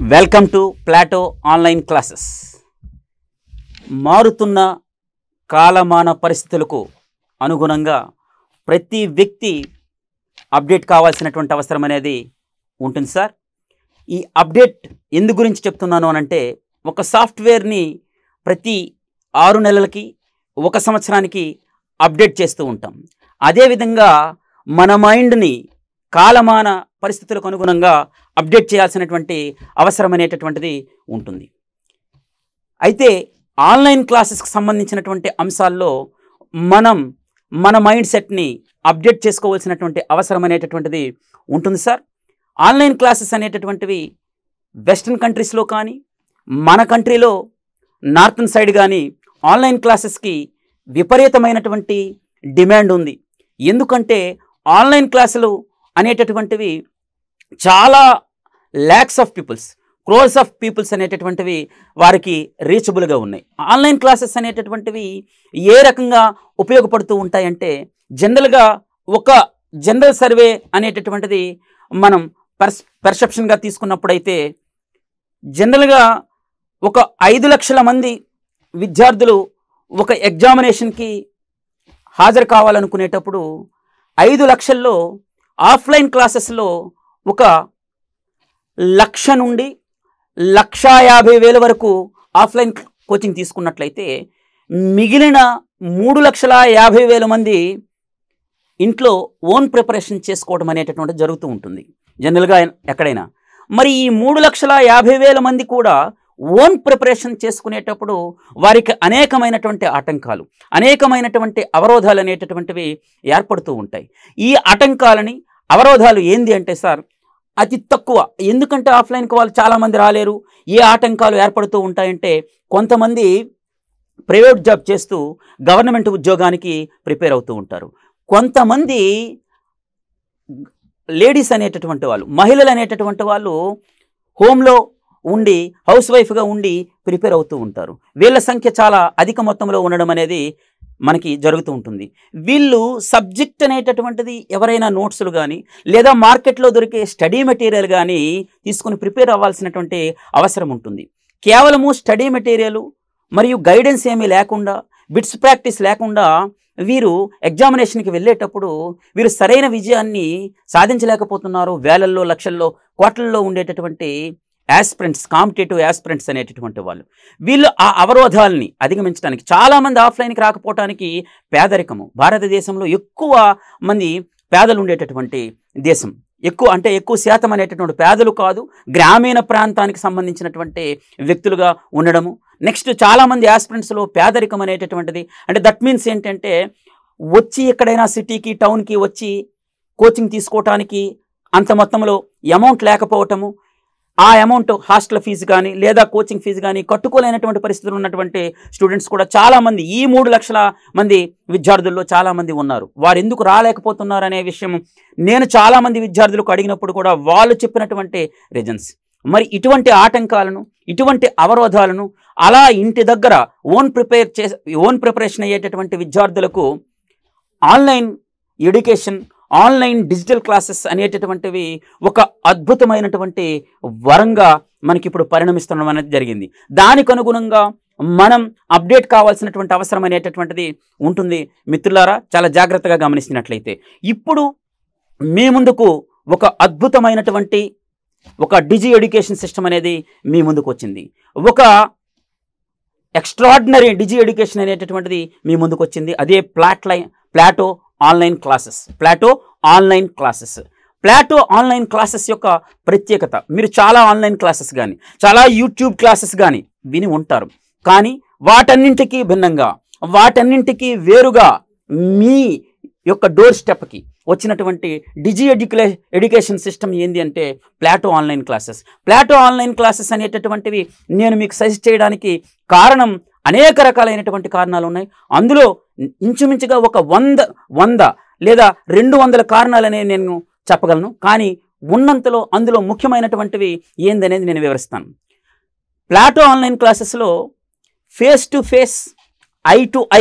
Welcome to Plato online classes మారుతున్న కాలమాన పరిస్థితులకు అనుగుణంగా ప్రతి వ్యక్తి అప్డేట్ కావాల్సినటువంటి అవసరం అనేది ఉంటుంది సార్ ఈ అప్డేట్ ఎందు గురించి చెప్తున్నాను అనంటే ఒక సాఫ్ట్వేర్ని ప్రతి ఆరు నెలలకి ఒక సంవత్సరానికి అప్డేట్ చేస్తూ ఉంటాం అదేవిధంగా మన మైండ్ని కాలమాన పరిస్థితులకు అనుగుణంగా అప్డేట్ చేయాల్సినటువంటి అవసరం అనేటటువంటిది ఉంటుంది అయితే ఆన్లైన్ క్లాసెస్కి సంబంధించినటువంటి అంశాల్లో మనం మన మైండ్ సెట్ని అప్డేట్ చేసుకోవాల్సినటువంటి అవసరం అనేటటువంటిది ఉంటుంది సార్ ఆన్లైన్ క్లాసెస్ అనేటటువంటివి వెస్ట్రన్ కంట్రీస్లో కానీ మన కంట్రీలో నార్థన్ సైడ్ కానీ ఆన్లైన్ క్లాసెస్కి విపరీతమైనటువంటి డిమాండ్ ఉంది ఎందుకంటే ఆన్లైన్ క్లాసులు అనేటటువంటివి చాలా lakhs of peoples crores of peoples అనేటటువంటివి వారికి రీచబుల్గా ఉన్నాయి ఆన్లైన్ క్లాసెస్ అనేటటువంటివి ఏ రకంగా ఉపయోగపడుతూ ఉంటాయంటే జనరల్గా ఒక జనరల్ సర్వే అనేటటువంటిది మనం పర్స్ పర్సెప్షన్గా తీసుకున్నప్పుడైతే జనరల్గా ఒక ఐదు లక్షల మంది విద్యార్థులు ఒక ఎగ్జామినేషన్కి హాజరు కావాలనుకునేటప్పుడు ఐదు లక్షల్లో ఆఫ్లైన్ క్లాసెస్లో ఒక లక్ష నుండి లక్షా యాభై వేల వరకు ఆఫ్లైన్ కోచింగ్ తీసుకున్నట్లయితే మిగిలిన మూడు లక్షల యాభై వేల మంది ఇంట్లో ఓన్ ప్రిపరేషన్ చేసుకోవడం అనేటటువంటి జరుగుతూ ఉంటుంది జనరల్గా ఎక్కడైనా మరి ఈ మూడు లక్షల యాభై వేల మంది కూడా ఓన్ ప్రిపరేషన్ చేసుకునేటప్పుడు వారికి అనేకమైనటువంటి ఆటంకాలు అనేకమైనటువంటి అవరోధాలు అనేటటువంటివి ఏర్పడుతూ ఉంటాయి ఈ ఆటంకాలని అవరోధాలు ఏంది అంటే సార్ అతి తక్కువ ఎందుకంటే ఆఫ్లైన్కి వాళ్ళు చాలామంది రాలేరు ఏ ఆటంకాలు ఏర్పడుతూ ఉంటాయంటే కొంతమంది ప్రైవేట్ జాబ్ చేస్తూ గవర్నమెంట్ ఉద్యోగానికి ప్రిపేర్ అవుతూ ఉంటారు కొంతమంది లేడీస్ అనేటటువంటి వాళ్ళు మహిళలు అనేటటువంటి వాళ్ళు హోమ్లో ఉండి హౌస్ వైఫ్గా ఉండి ప్రిపేర్ అవుతూ ఉంటారు వీళ్ళ సంఖ్య చాలా అధిక మొత్తంలో ఉండడం అనేది మనకి జరుగుతూ ఉంటుంది వీళ్ళు సబ్జెక్ట్ అనేటటువంటిది ఎవరైనా నోట్స్లు కానీ లేదా మార్కెట్లో దొరికే స్టడీ మెటీరియల్ కానీ తీసుకుని ప్రిపేర్ అవ్వాల్సినటువంటి అవసరం ఉంటుంది కేవలము స్టడీ మెటీరియల్ మరియు గైడెన్స్ ఏమీ లేకుండా బిట్స్ ప్రాక్టీస్ లేకుండా వీరు ఎగ్జామినేషన్కి వెళ్ళేటప్పుడు వీరు సరైన విజయాన్ని సాధించలేకపోతున్నారు వేలల్లో లక్షల్లో కోట్లల్లో ఉండేటటువంటి యాస్పిరెంట్స్ కాంపిటేటివ్ యాస్పిరెంట్స్ అనేటటువంటి వాళ్ళు వీళ్ళు ఆ అవరోధాలని అధిగమించడానికి చాలామంది ఆఫ్లైన్కి రాకపోవటానికి పేదరికము భారతదేశంలో ఎక్కువ మంది పేదలు ఉండేటటువంటి దేశం ఎక్కువ అంటే ఎక్కువ శాతం అనేటటువంటి పేదలు కాదు గ్రామీణ ప్రాంతానికి సంబంధించినటువంటి వ్యక్తులుగా ఉండడము నెక్స్ట్ చాలామంది యాస్పిరెంట్స్లో పేదరికం అనేటటువంటిది అంటే దట్ మీన్స్ ఏంటంటే వచ్చి ఎక్కడైనా సిటీకి టౌన్కి వచ్చి కోచింగ్ తీసుకోవటానికి అంత మొత్తంలో అమౌంట్ లేకపోవటము ఆ అమౌంట్ హాస్టల్ ఫీజు కానీ లేదా కోచింగ్ ఫీజు కానీ కట్టుకోలేనటువంటి పరిస్థితులు ఉన్నటువంటి స్టూడెంట్స్ కూడా చాలామంది ఈ మూడు లక్షల మంది విద్యార్థుల్లో చాలామంది ఉన్నారు వారు ఎందుకు రాలేకపోతున్నారు అనే విషయం నేను చాలామంది విద్యార్థులకు అడిగినప్పుడు కూడా వాళ్ళు చెప్పినటువంటి రీజన్స్ మరి ఇటువంటి ఆటంకాలను ఇటువంటి అవరోధాలను అలా ఇంటి దగ్గర ఓన్ ప్రిపేర్ చే ఓన్ ప్రిపరేషన్ అయ్యేటటువంటి విద్యార్థులకు online education online digital classes అనేటటువంటివి ఒక అద్భుతమైనటువంటి వరంగా మనకి ఇప్పుడు పరిణమిస్తుండడం అనేది జరిగింది దానికి అనుగుణంగా మనం అప్డేట్ కావాల్సినటువంటి అవసరం అనేటటువంటిది ఉంటుంది మిత్రులారా చాలా జాగ్రత్తగా గమనించినట్లయితే ఇప్పుడు మీ ముందుకు ఒక అద్భుతమైనటువంటి ఒక డిజి ఎడ్యుకేషన్ సిస్టమ్ అనేది మీ ముందుకు వచ్చింది ఒక ఎక్స్ట్రాడినరీ డిజి ఎడ్యుకేషన్ అనేటటువంటిది మీ ముందుకు వచ్చింది అదే ప్లాట్లైన్ Plato online classes Plato online classes Plato online classes యొక్క ప్రత్యేకత మీరు చాలా ఆన్లైన్ క్లాసెస్ కానీ చాలా యూట్యూబ్ క్లాసెస్ కానీ విని ఉంటారు కానీ వాటన్నింటికీ భిన్నంగా వాటన్నింటికీ వేరుగా మీ యొక్క డోర్ స్టెప్కి వచ్చినటువంటి డిజి ఎడ్యుకే ఎడ్యుకేషన్ సిస్టమ్ ఏంది అంటే Plato online classes Plato online classes అనేటటువంటివి నేను మీకు సజెస్ట్ చేయడానికి కారణం అనేక రకాలైనటువంటి కారణాలు ఉన్నాయి అందులో ఇంచుమించుగా ఒక వంద వంద లేదా రెండు వందల కారణాలనే నేను చెప్పగలను కానీ ఉన్నంతలో అందులో ముఖ్యమైనటువంటివి ఏందనేది నేను వివరిస్తాను ప్లాటో ఆన్లైన్ క్లాసెస్లో face to face eye to eye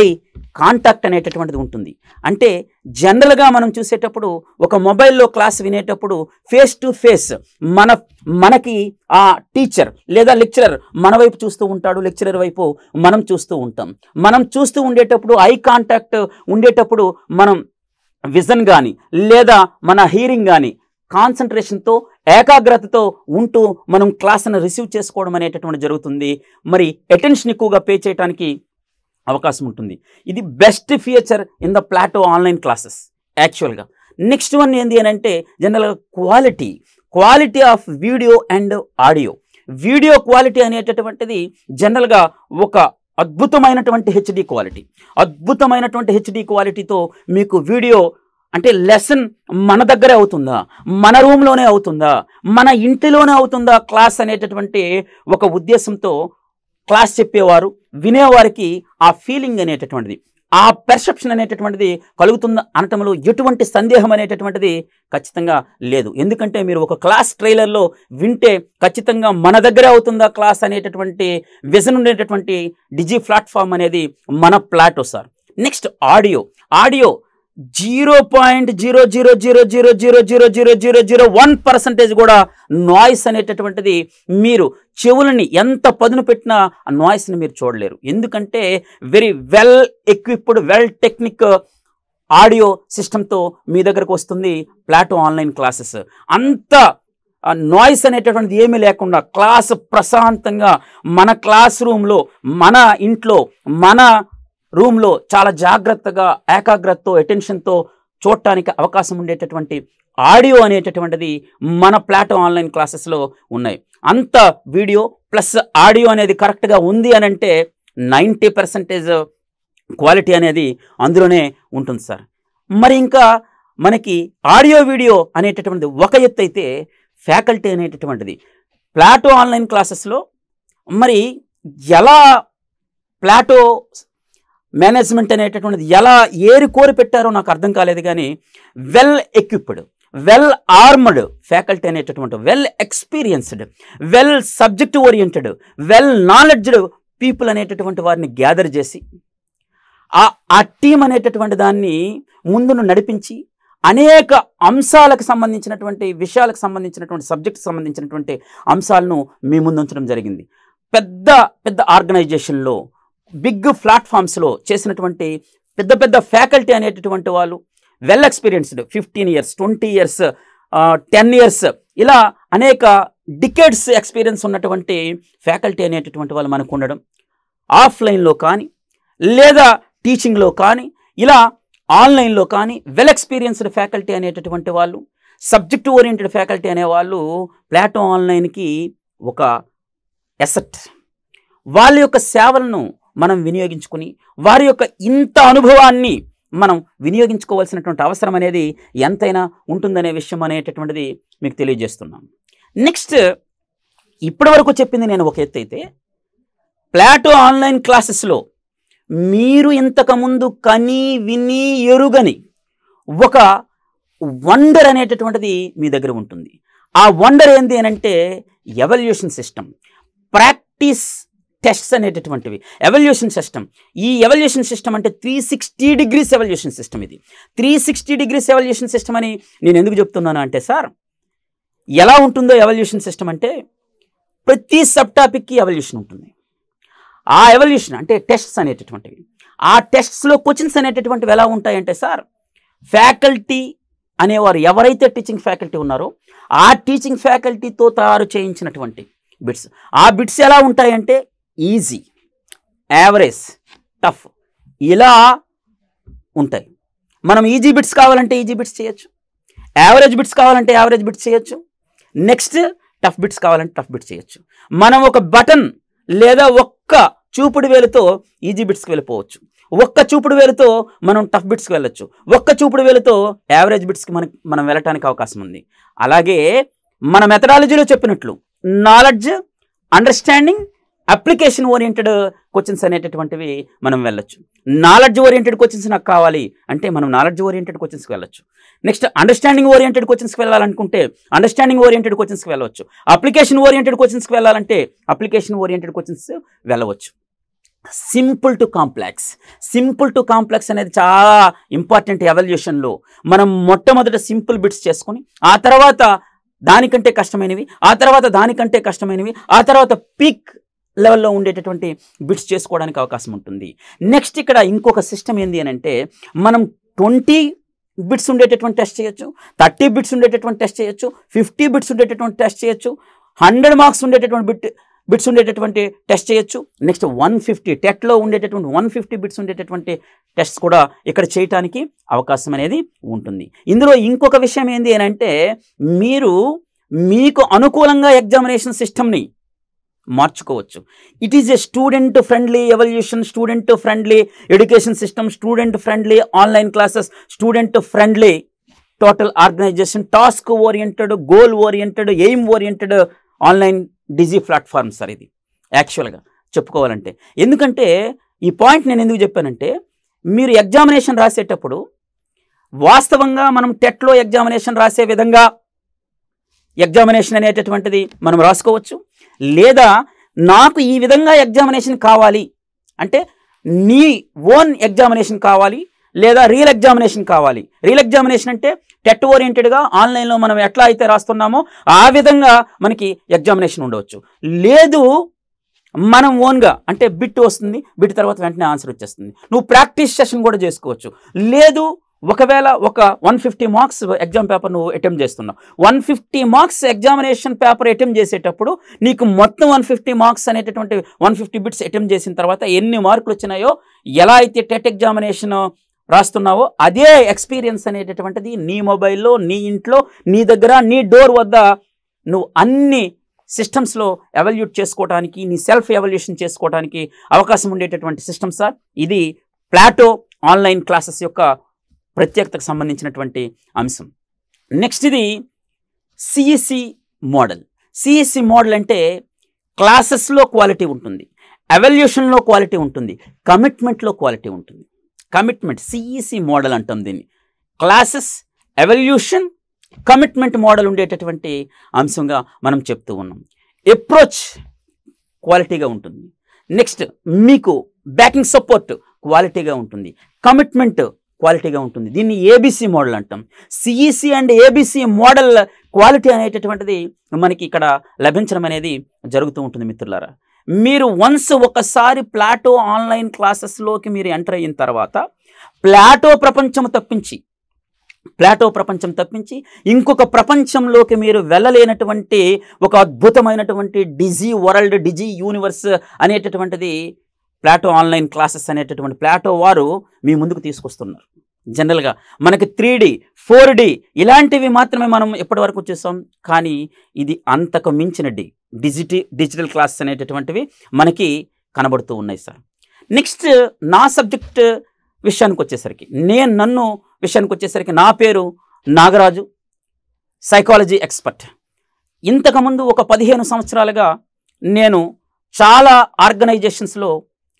contact అనేటటువంటిది ఉంటుంది అంటే జనరల్గా మనం చూసేటప్పుడు ఒక మొబైల్లో క్లాస్ వినేటప్పుడు ఫేస్ టు ఫేస్ మన మనకి ఆ టీచర్ లేదా లెక్చరర్ మన వైపు చూస్తూ ఉంటాడు లెక్చరర్ వైపు మనం చూస్తూ ఉంటాం మనం చూస్తూ ఉండేటప్పుడు ఐ కాంటాక్ట్ ఉండేటప్పుడు మనం విజన్ కానీ లేదా మన హీరింగ్ కానీ కాన్సన్ట్రేషన్తో ఏకాగ్రతతో ఉంటూ మనం క్లాస్ను రిసీవ్ చేసుకోవడం అనేటటువంటి జరుగుతుంది మరి అటెన్షన్ ఎక్కువగా పే చేయడానికి అవకాశం ఉంటుంది ఇది best feature in the Plato online classes యాక్చువల్గా నెక్స్ట్ వన్ ఏంటి అని అంటే జనరల్గా quality quality of video and audio video quality అనేటటువంటిది జనరల్గా ఒక అద్భుతమైనటువంటి హెచ్డి క్వాలిటీ అద్భుతమైనటువంటి హెచ్డి క్వాలిటీతో మీకు వీడియో అంటే లెసన్ మన దగ్గరే అవుతుందా మన రూమ్లోనే అవుతుందా మన ఇంటిలోనే అవుతుందా క్లాస్ అనేటటువంటి ఒక ఉద్దేశంతో క్లాస్ చెప్పేవారు వినేవారికి ఆ ఫీలింగ్ అనేటటువంటిది ఆ పెర్సెప్షన్ అనేటటువంటిది కలుగుతుందా అనటంలో ఎటువంటి సందేహం అనేటటువంటిది ఖచ్చితంగా లేదు ఎందుకంటే మీరు ఒక క్లాస్ ట్రైలర్లో వింటే ఖచ్చితంగా మన దగ్గరే అవుతుందా క్లాస్ అనేటటువంటి విజన్ ఉండేటటువంటి డిజి ప్లాట్ఫామ్ అనేది మన Plato sir next audio audio zero point zero zero zero zero zero zero zero zero zero one percentage కూడా నాయిస్ అనేటటువంటిది మీరు చెవులని ఎంత పదును పెట్టినా ఆ నాయిస్ని మీరు చూడలేరు ఎందుకంటే very well equipped well technic audio సిస్టంతో మీ దగ్గరకు వస్తుంది ప్లాటో ఆన్లైన్ క్లాసెస్ అంత నాయిస్ అనేటటువంటిది ఏమీ లేకుండా క్లాస్ ప్రశాంతంగా మన క్లాస్ రూమ్లో మన ఇంట్లో మన రూమ్లో చాలా జాగ్రత్తగా ఏకాగ్రతతో అటెన్షన్తో చూడటానికి అవకాశం ఉండేటటువంటి ఆడియో అనేటటువంటిది మన ప్లాటో ఆన్లైన్ క్లాసెస్లో ఉన్నాయి అంత వీడియో ప్లస్ ఆడియో అనేది కరెక్ట్గా ఉంది అని అంటే నైంటీ పర్సెంటేజ్ క్వాలిటీ అనేది అందులోనే ఉంటుంది సార్ మరి ఇంకా మనకి ఆడియో వీడియో అనేటటువంటిది ఒక ఎత్తు అయితే ఫ్యాకల్టీ అనేటటువంటిది ప్లాటో ఆన్లైన్ క్లాసెస్లో మరి ఎలా ప్లాటో మేనేజ్మెంట్ అనేటటువంటిది ఎలా ఏరి కోరి పెట్టారో నాకు అర్థం కాలేదు కానీ well equipped well armed faculty అనేటటువంటి well experienced well subject oriented well knowledged people అనేటటువంటి వారిని గ్యాదర్ చేసి ఆ ఆ టీం అనేటటువంటి దాన్ని ముందును నడిపించి అనేక అంశాలకు సంబంధించినటువంటి విషయాలకు సంబంధించినటువంటి సబ్జెక్ట్ సంబంధించినటువంటి అంశాలను మీ ముందు ఉంచడం జరిగింది పెద్ద పెద్ద ఆర్గనైజేషన్లో బిగ్ ప్లాట్ఫామ్స్లో చేసినటువంటి పెద్ద పెద్ద ఫ్యాకల్టీ అనేటటువంటి వాళ్ళు well experienced fifteen years twenty years ten years ఇలా అనేక డికేడ్స్ ఎక్స్పీరియన్స్ ఉన్నటువంటి ఫ్యాకల్టీ అనేటటువంటి వాళ్ళు మనకు ఉండడం ఆఫ్లైన్లో కానీ లేదా టీచింగ్లో కానీ ఇలా ఆన్లైన్లో కానీ వెల్ ఎక్స్పీరియన్స్డ్ ఫ్యాకల్టీ అనేటటువంటి వాళ్ళు సబ్జెక్ట్ ఓరియంటెడ్ ఫ్యాకల్టీ అనేవాళ్ళు ప్లాటో ఆన్లైన్కి ఒక ఎసెట్ వాళ్ళ యొక్క సేవలను మనం వినియోగించుకుని వారి యొక్క ఇంత అనుభవాన్ని మనం వినియోగించుకోవాల్సినటువంటి అవసరం అనేది ఎంతైనా ఉంటుందనే విషయం అనేటటువంటిది మీకు తెలియజేస్తున్నాం నెక్స్ట్ ఇప్పటివరకు చెప్పింది నేను ఒక ఎత్తు అయితే ప్లాటో ఆన్లైన్ క్లాసెస్లో మీరు ఇంతకుముందు కని విని ఎరుగని ఒక వండర్ అనేటటువంటిది మీ దగ్గర ఉంటుంది ఆ వండర్ ఏంది అని అంటే ఎవల్యూషన్ సిస్టమ్ ప్రాక్టీస్ టెస్ట్స్ అనేటటువంటివి ఎవల్యూషన్ సిస్టమ్ ఈ ఎవల్యూషన్ సిస్టమ్ అంటే three sixty degrees evaluation system ఇది three sixty degrees evaluation system అని నేను ఎందుకు చెప్తున్నాను అంటే సార్ ఎలా ఉంటుందో ఎవల్యూషన్ సిస్టమ్ అంటే ప్రతి సబ్ టాపిక్కి ఎవల్యూషన్ ఉంటుంది ఆ ఎవల్యూషన్ అంటే టెస్ట్స్ అనేటటువంటివి ఆ టెస్ట్స్లో క్వశ్చన్స్ అనేటటువంటివి ఎలా ఉంటాయంటే సార్ ఫ్యాకల్టీ అనేవారు ఎవరైతే టీచింగ్ ఫ్యాకల్టీ ఉన్నారో ఆ టీచింగ్ ఫ్యాకల్టీతో తయారు చేయించినటువంటి బిట్స్ ఆ బిట్స్ ఎలా ఉంటాయంటే ఈజీ యావరేజ్ టఫ్ ఇలా ఉంటాయి మనం ఈజీ బిట్స్ కావాలంటే ఈజీ బిట్స్ చేయొచ్చు యావరేజ్ బిట్స్ కావాలంటే యావరేజ్ బిట్స్ చేయొచ్చు నెక్స్ట్ టఫ్ బిట్స్ కావాలంటే టఫ్ బిట్స్ చేయొచ్చు మనం ఒక బటన్ లేదా ఒక్క చూపుడు వేలుతో ఈజీ బిట్స్కి వెళ్ళిపోవచ్చు ఒక్క చూపుడు వేలుతో మనం టఫ్ బిట్స్కి వెళ్ళొచ్చు ఒక్క చూపుడు వేలుతో యావరేజ్ బిట్స్కి మనకి మనం వెళ్ళటానికి అవకాశం ఉంది అలాగే మన మెథడాలజీలో చెప్పినట్లు knowledge understanding application oriented questions అనేటటువంటివి మనం వెళ్ళొచ్చు నాలెడ్జ్ ఓరియంటెడ్ క్వశ్చన్స్ నాకు కావాలి అంటే మనం నాలెడ్జ్ ఓరియంటెడ్ క్వశ్చన్స్కి వెళ్ళొచ్చు నెక్స్ట్ అండర్స్టాండింగ్ ఓరియంటెడ్ క్వశ్చన్స్కి వెళ్ళాలనుకుంటే అండర్స్టాండింగ్ ఓరియంటెడ్ క్వశ్చన్స్కి వెళ్ళవచ్చు అప్లికేషన్ ఓరియంటెడ్ క్వశ్చన్స్కి వెళ్ళాలంటే అప్లికేషన్ ఓరియంటెడ్ క్వశ్చన్స్ వెళ్ళవచ్చు simple to complex simple to complex అనేది చాలా ఇంపార్టెంట్ ఎవల్యూషన్లో మనం మొట్టమొదట సింపుల్ బిట్స్ చేసుకొని ఆ తర్వాత దానికంటే కష్టమైనవి ఆ తర్వాత దానికంటే కష్టమైనవి ఆ తర్వాత పీక్ లెవెల్లో ఉండేటటువంటి బిట్స్ చేసుకోవడానికి అవకాశం ఉంటుంది నెక్స్ట్ ఇక్కడ ఇంకొక సిస్టమ్ ఏంది అని అంటే మనం ట్వంటీ బిట్స్ ఉండేటటువంటి టెస్ట్ చేయొచ్చు థర్టీ బిట్స్ ఉండేటటువంటి టెస్ట్ చేయొచ్చు ఫిఫ్టీ బిట్స్ ఉండేటటువంటి టెస్ట్ చేయొచ్చు హండ్రెడ్ మార్క్స్ ఉండేటటువంటి బిట్ బిట్స్ ఉండేటటువంటి టెస్ట్ చేయొచ్చు నెక్స్ట్ వన్ ఫిఫ్టీ టెట్లో ఉండేటటువంటి వన్ ఫిఫ్టీ బిట్స్ ఉండేటటువంటి టెస్ట్ కూడా ఇక్కడ చేయటానికి అవకాశం అనేది ఉంటుంది ఇందులో ఇంకొక విషయం ఏంది అని అంటే మీరు మీకు అనుకూలంగా ఎగ్జామినేషన్ సిస్టమ్ని మార్చుకోవచ్చు it is a student friendly evaluation student friendly education system student friendly online classes student friendly total organisation task oriented goal oriented aim oriented online digi platform sir ఇది యాక్చువల్గా చెప్పుకోవాలంటే ఎందుకంటే ఈ పాయింట్ నేను ఎందుకు చెప్పానంటే మీరు ఎగ్జామినేషన్ రాసేటప్పుడు వాస్తవంగా మనం టెట్లో ఎగ్జామినేషన్ రాసే విధంగా ఎగ్జామినేషన్ అనేటటువంటిది మనం రాసుకోవచ్చు లేదా నాకు ఈ విధంగా ఎగ్జామినేషన్ కావాలి అంటే నీ ఓన్ ఎగ్జామినేషన్ కావాలి లేదా రియల్ ఎగ్జామినేషన్ కావాలి రియల్ ఎగ్జామినేషన్ అంటే టెట్ ఓరియంటెడ్గా ఆన్లైన్లో మనం ఎట్లా అయితే రాస్తున్నామో ఆ విధంగా మనకి ఎగ్జామినేషన్ ఉండవచ్చు లేదు మనం ఓన్గా అంటే బిట్ వస్తుంది బిట్ తర్వాత వెంటనే ఆన్సర్ వచ్చేస్తుంది నువ్వు ప్రాక్టీస్ సెషన్ కూడా చేసుకోవచ్చు లేదు ఒకవేళ ఒక one fifty marks exam paper నువ్వు అటెంప్ట్ చేస్తున్నావు one fifty marks examination paper attempt చేసేటప్పుడు నీకు మొత్తం వన్ ఫిఫ్టీ మార్క్స్ అనేటటువంటి వన్ ఫిఫ్టీ బిట్స్ అటెంప్ట్ చేసిన తర్వాత ఎన్ని మార్కులు వచ్చినాయో ఎలా అయితే టెట్ ఎగ్జామినేషన్ రాస్తున్నావో అదే ఎక్స్పీరియన్స్ అనేటటువంటిది నీ మొబైల్లో నీ ఇంట్లో నీ దగ్గర నీ డోర్ వద్ద నువ్వు అన్ని సిస్టమ్స్లో ఎవల్యూట్ చేసుకోవడానికి నీ సెల్ఫ్ ఎవల్యూషన్ చేసుకోవడానికి అవకాశం ఉండేటటువంటి సిస్టమ్ సార్ ఇది ప్లాటో ఆన్లైన్ క్లాసెస్ యొక్క ప్రత్యేకతకు సంబంధించినటువంటి అంశం నెక్స్ట్ ఇది సిఎస్సి మోడల్ సిఎస్సి మోడల్ అంటే క్లాసెస్లో క్వాలిటీ ఉంటుంది ఎవల్యూషన్లో క్వాలిటీ ఉంటుంది కమిట్మెంట్లో క్వాలిటీ ఉంటుంది కమిట్మెంట్ సిఈసి మోడల్ అంటాం దీన్ని క్లాసెస్ ఎవల్యూషన్ కమిట్మెంట్ మోడల్ ఉండేటటువంటి అంశంగా మనం చెప్తూ ఉన్నాం అప్రోచ్ క్వాలిటీగా ఉంటుంది నెక్స్ట్ మీకు బ్యాకింగ్ సపోర్ట్ క్వాలిటీగా ఉంటుంది కమిట్మెంట్ క్వాలిటీగా ఉంటుంది దీన్ని ఏబిసి మోడల్ అంటాం CEC and ABC model quality అనేటటువంటిది మనకి ఇక్కడ లభించడం అనేది జరుగుతూ ఉంటుంది మిత్రులారా మీరు వన్స్ ఒకసారి ప్లాటో ఆన్లైన్ క్లాసెస్లోకి మీరు ఎంటర్ అయిన తర్వాత ప్లాటో ప్రపంచం తప్పించి ప్లాటో ప్రపంచం తప్పించి ఇంకొక ప్రపంచంలోకి మీరు వెళ్ళలేనటువంటి ఒక అద్భుతమైనటువంటి డిజీ వరల్డ్ డిజీ యూనివర్స్ అనేటటువంటిది ప్లాటో ఆన్లైన్ క్లాసెస్ అనేటటువంటి ప్లాటో వారు మీ ముందుకు తీసుకొస్తున్నారు జనరల్గా మనకి త్రీ డి ఫోర్ డి ఇలాంటివి మాత్రమే మనం ఎప్పటివరకు చూసాం కానీ ఇది అంతకు మించిన డి డిజిటి డిజిటల్ క్లాసెస్ అనేటటువంటివి మనకి కనబడుతూ ఉన్నాయి సార్ నెక్స్ట్ నా సబ్జెక్ట్ విషయానికి వచ్చేసరికి నేను నన్ను విషయానికి వచ్చేసరికి నా పేరు నాగరాజు సైకాలజీ ఎక్స్పర్ట్ ఇంతకుముందు ఒక పదిహేను సంవత్సరాలుగా నేను చాలా ఆర్గనైజేషన్స్లో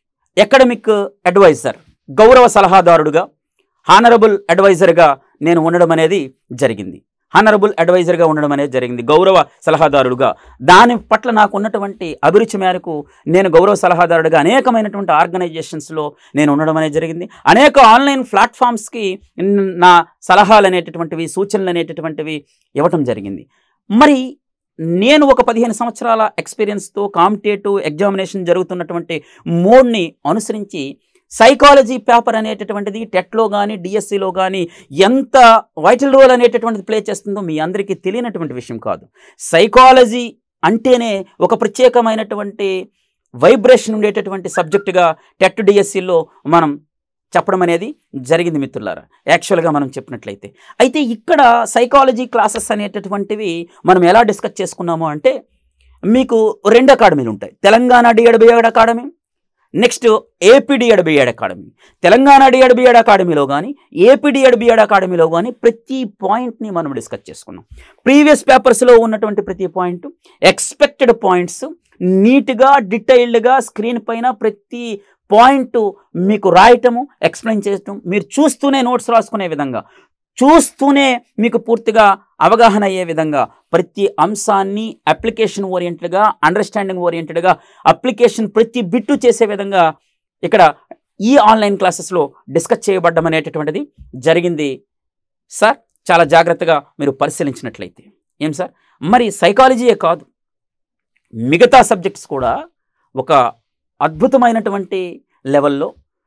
ఎకడమిక్ అడ్వైజర్ గౌరవ సలహాదారుడుగా హానరబుల్ అడ్వైజర్గా నేను ఉండడం అనేది జరిగింది హానరబుల్ అడ్వైజర్గా ఉండడం అనేది జరిగింది గౌరవ సలహాదారుడుగా దాని పట్ల నాకు ఉన్నటువంటి అభిరుచి మేరకు నేను గౌరవ సలహాదారుడిగా అనేకమైనటువంటి ఆర్గనైజేషన్స్లో నేను ఉండడం అనేది జరిగింది అనేక ఆన్లైన్ ప్లాట్ఫామ్స్కి నా సలహాలు అనేటటువంటివి సూచనలు అనేటటువంటివి ఇవ్వటం జరిగింది మరి నేను ఒక పదిహేను సంవత్సరాల ఎక్స్పీరియన్స్తో కాంపిటేటివ్ ఎగ్జామినేషన్ జరుగుతున్నటువంటి మోడ్ని అనుసరించి సైకాలజీ పేపర్ అనేటటువంటిది టెట్లో కానీ డిఎస్సిలో కానీ ఎంత వైటల్ రోల్ అనేటటువంటిది ప్లే చేస్తుందో మీ అందరికీ తెలియనటువంటి విషయం కాదు సైకాలజీ అంటేనే ఒక ప్రత్యేకమైనటువంటి వైబ్రేషన్ ఉండేటటువంటి సబ్జెక్టుగా టెట్ డిఎస్సిలో మనం చెప్పడం అనేది జరిగింది మిత్రులారా యాక్చువల్గా మనం చెప్పినట్లయితే అయితే ఇక్కడ సైకాలజీ క్లాసెస్ అనేటటువంటివి మనం ఎలా డిస్కస్ చేసుకున్నాము అంటే మీకు రెండు అకాడమీలు ఉంటాయి Telangana DEd BEd academy next AP DEd BEd academy Telangana DEd BEd అకాడమీలో కానీ ఏపీ డిఎడ్బిఎడ్ అకాడమీలో కానీ ప్రతి పాయింట్ని మనం డిస్కస్ చేసుకున్నాం ప్రీవియస్ పేపర్స్లో ఉన్నటువంటి ప్రతి పాయింట్ ఎక్స్పెక్టెడ్ పాయింట్స్ నీట్గా డీటెయిల్డ్గా స్క్రీన్ పైన ప్రతి పాయింట్ మీకు రాయటము ఎక్స్ప్లెయిన్ చేయటం మీరు చూస్తూనే నోట్స్ రాసుకునే విధంగా చూస్తూనే మీకు పూర్తిగా అవగాహన అయ్యే విధంగా ప్రతి అంశాన్ని అప్లికేషన్ ఓరియంటెడ్గా అండర్స్టాండింగ్ ఓరియంటెడ్గా అప్లికేషన్ ప్రతి బిట్టు చేసే విధంగా ఇక్కడ ఈ ఆన్లైన్ క్లాసెస్లో డిస్కస్ చేయబడ్డం అనేటటువంటిది జరిగింది సార్ చాలా జాగ్రత్తగా మీరు పరిశీలించినట్లయితే ఏం సార్ మరి సైకాలజీయే కాదు మిగతా సబ్జెక్ట్స్ కూడా ఒక అద్భుతమైనటువంటి లెవెల్లో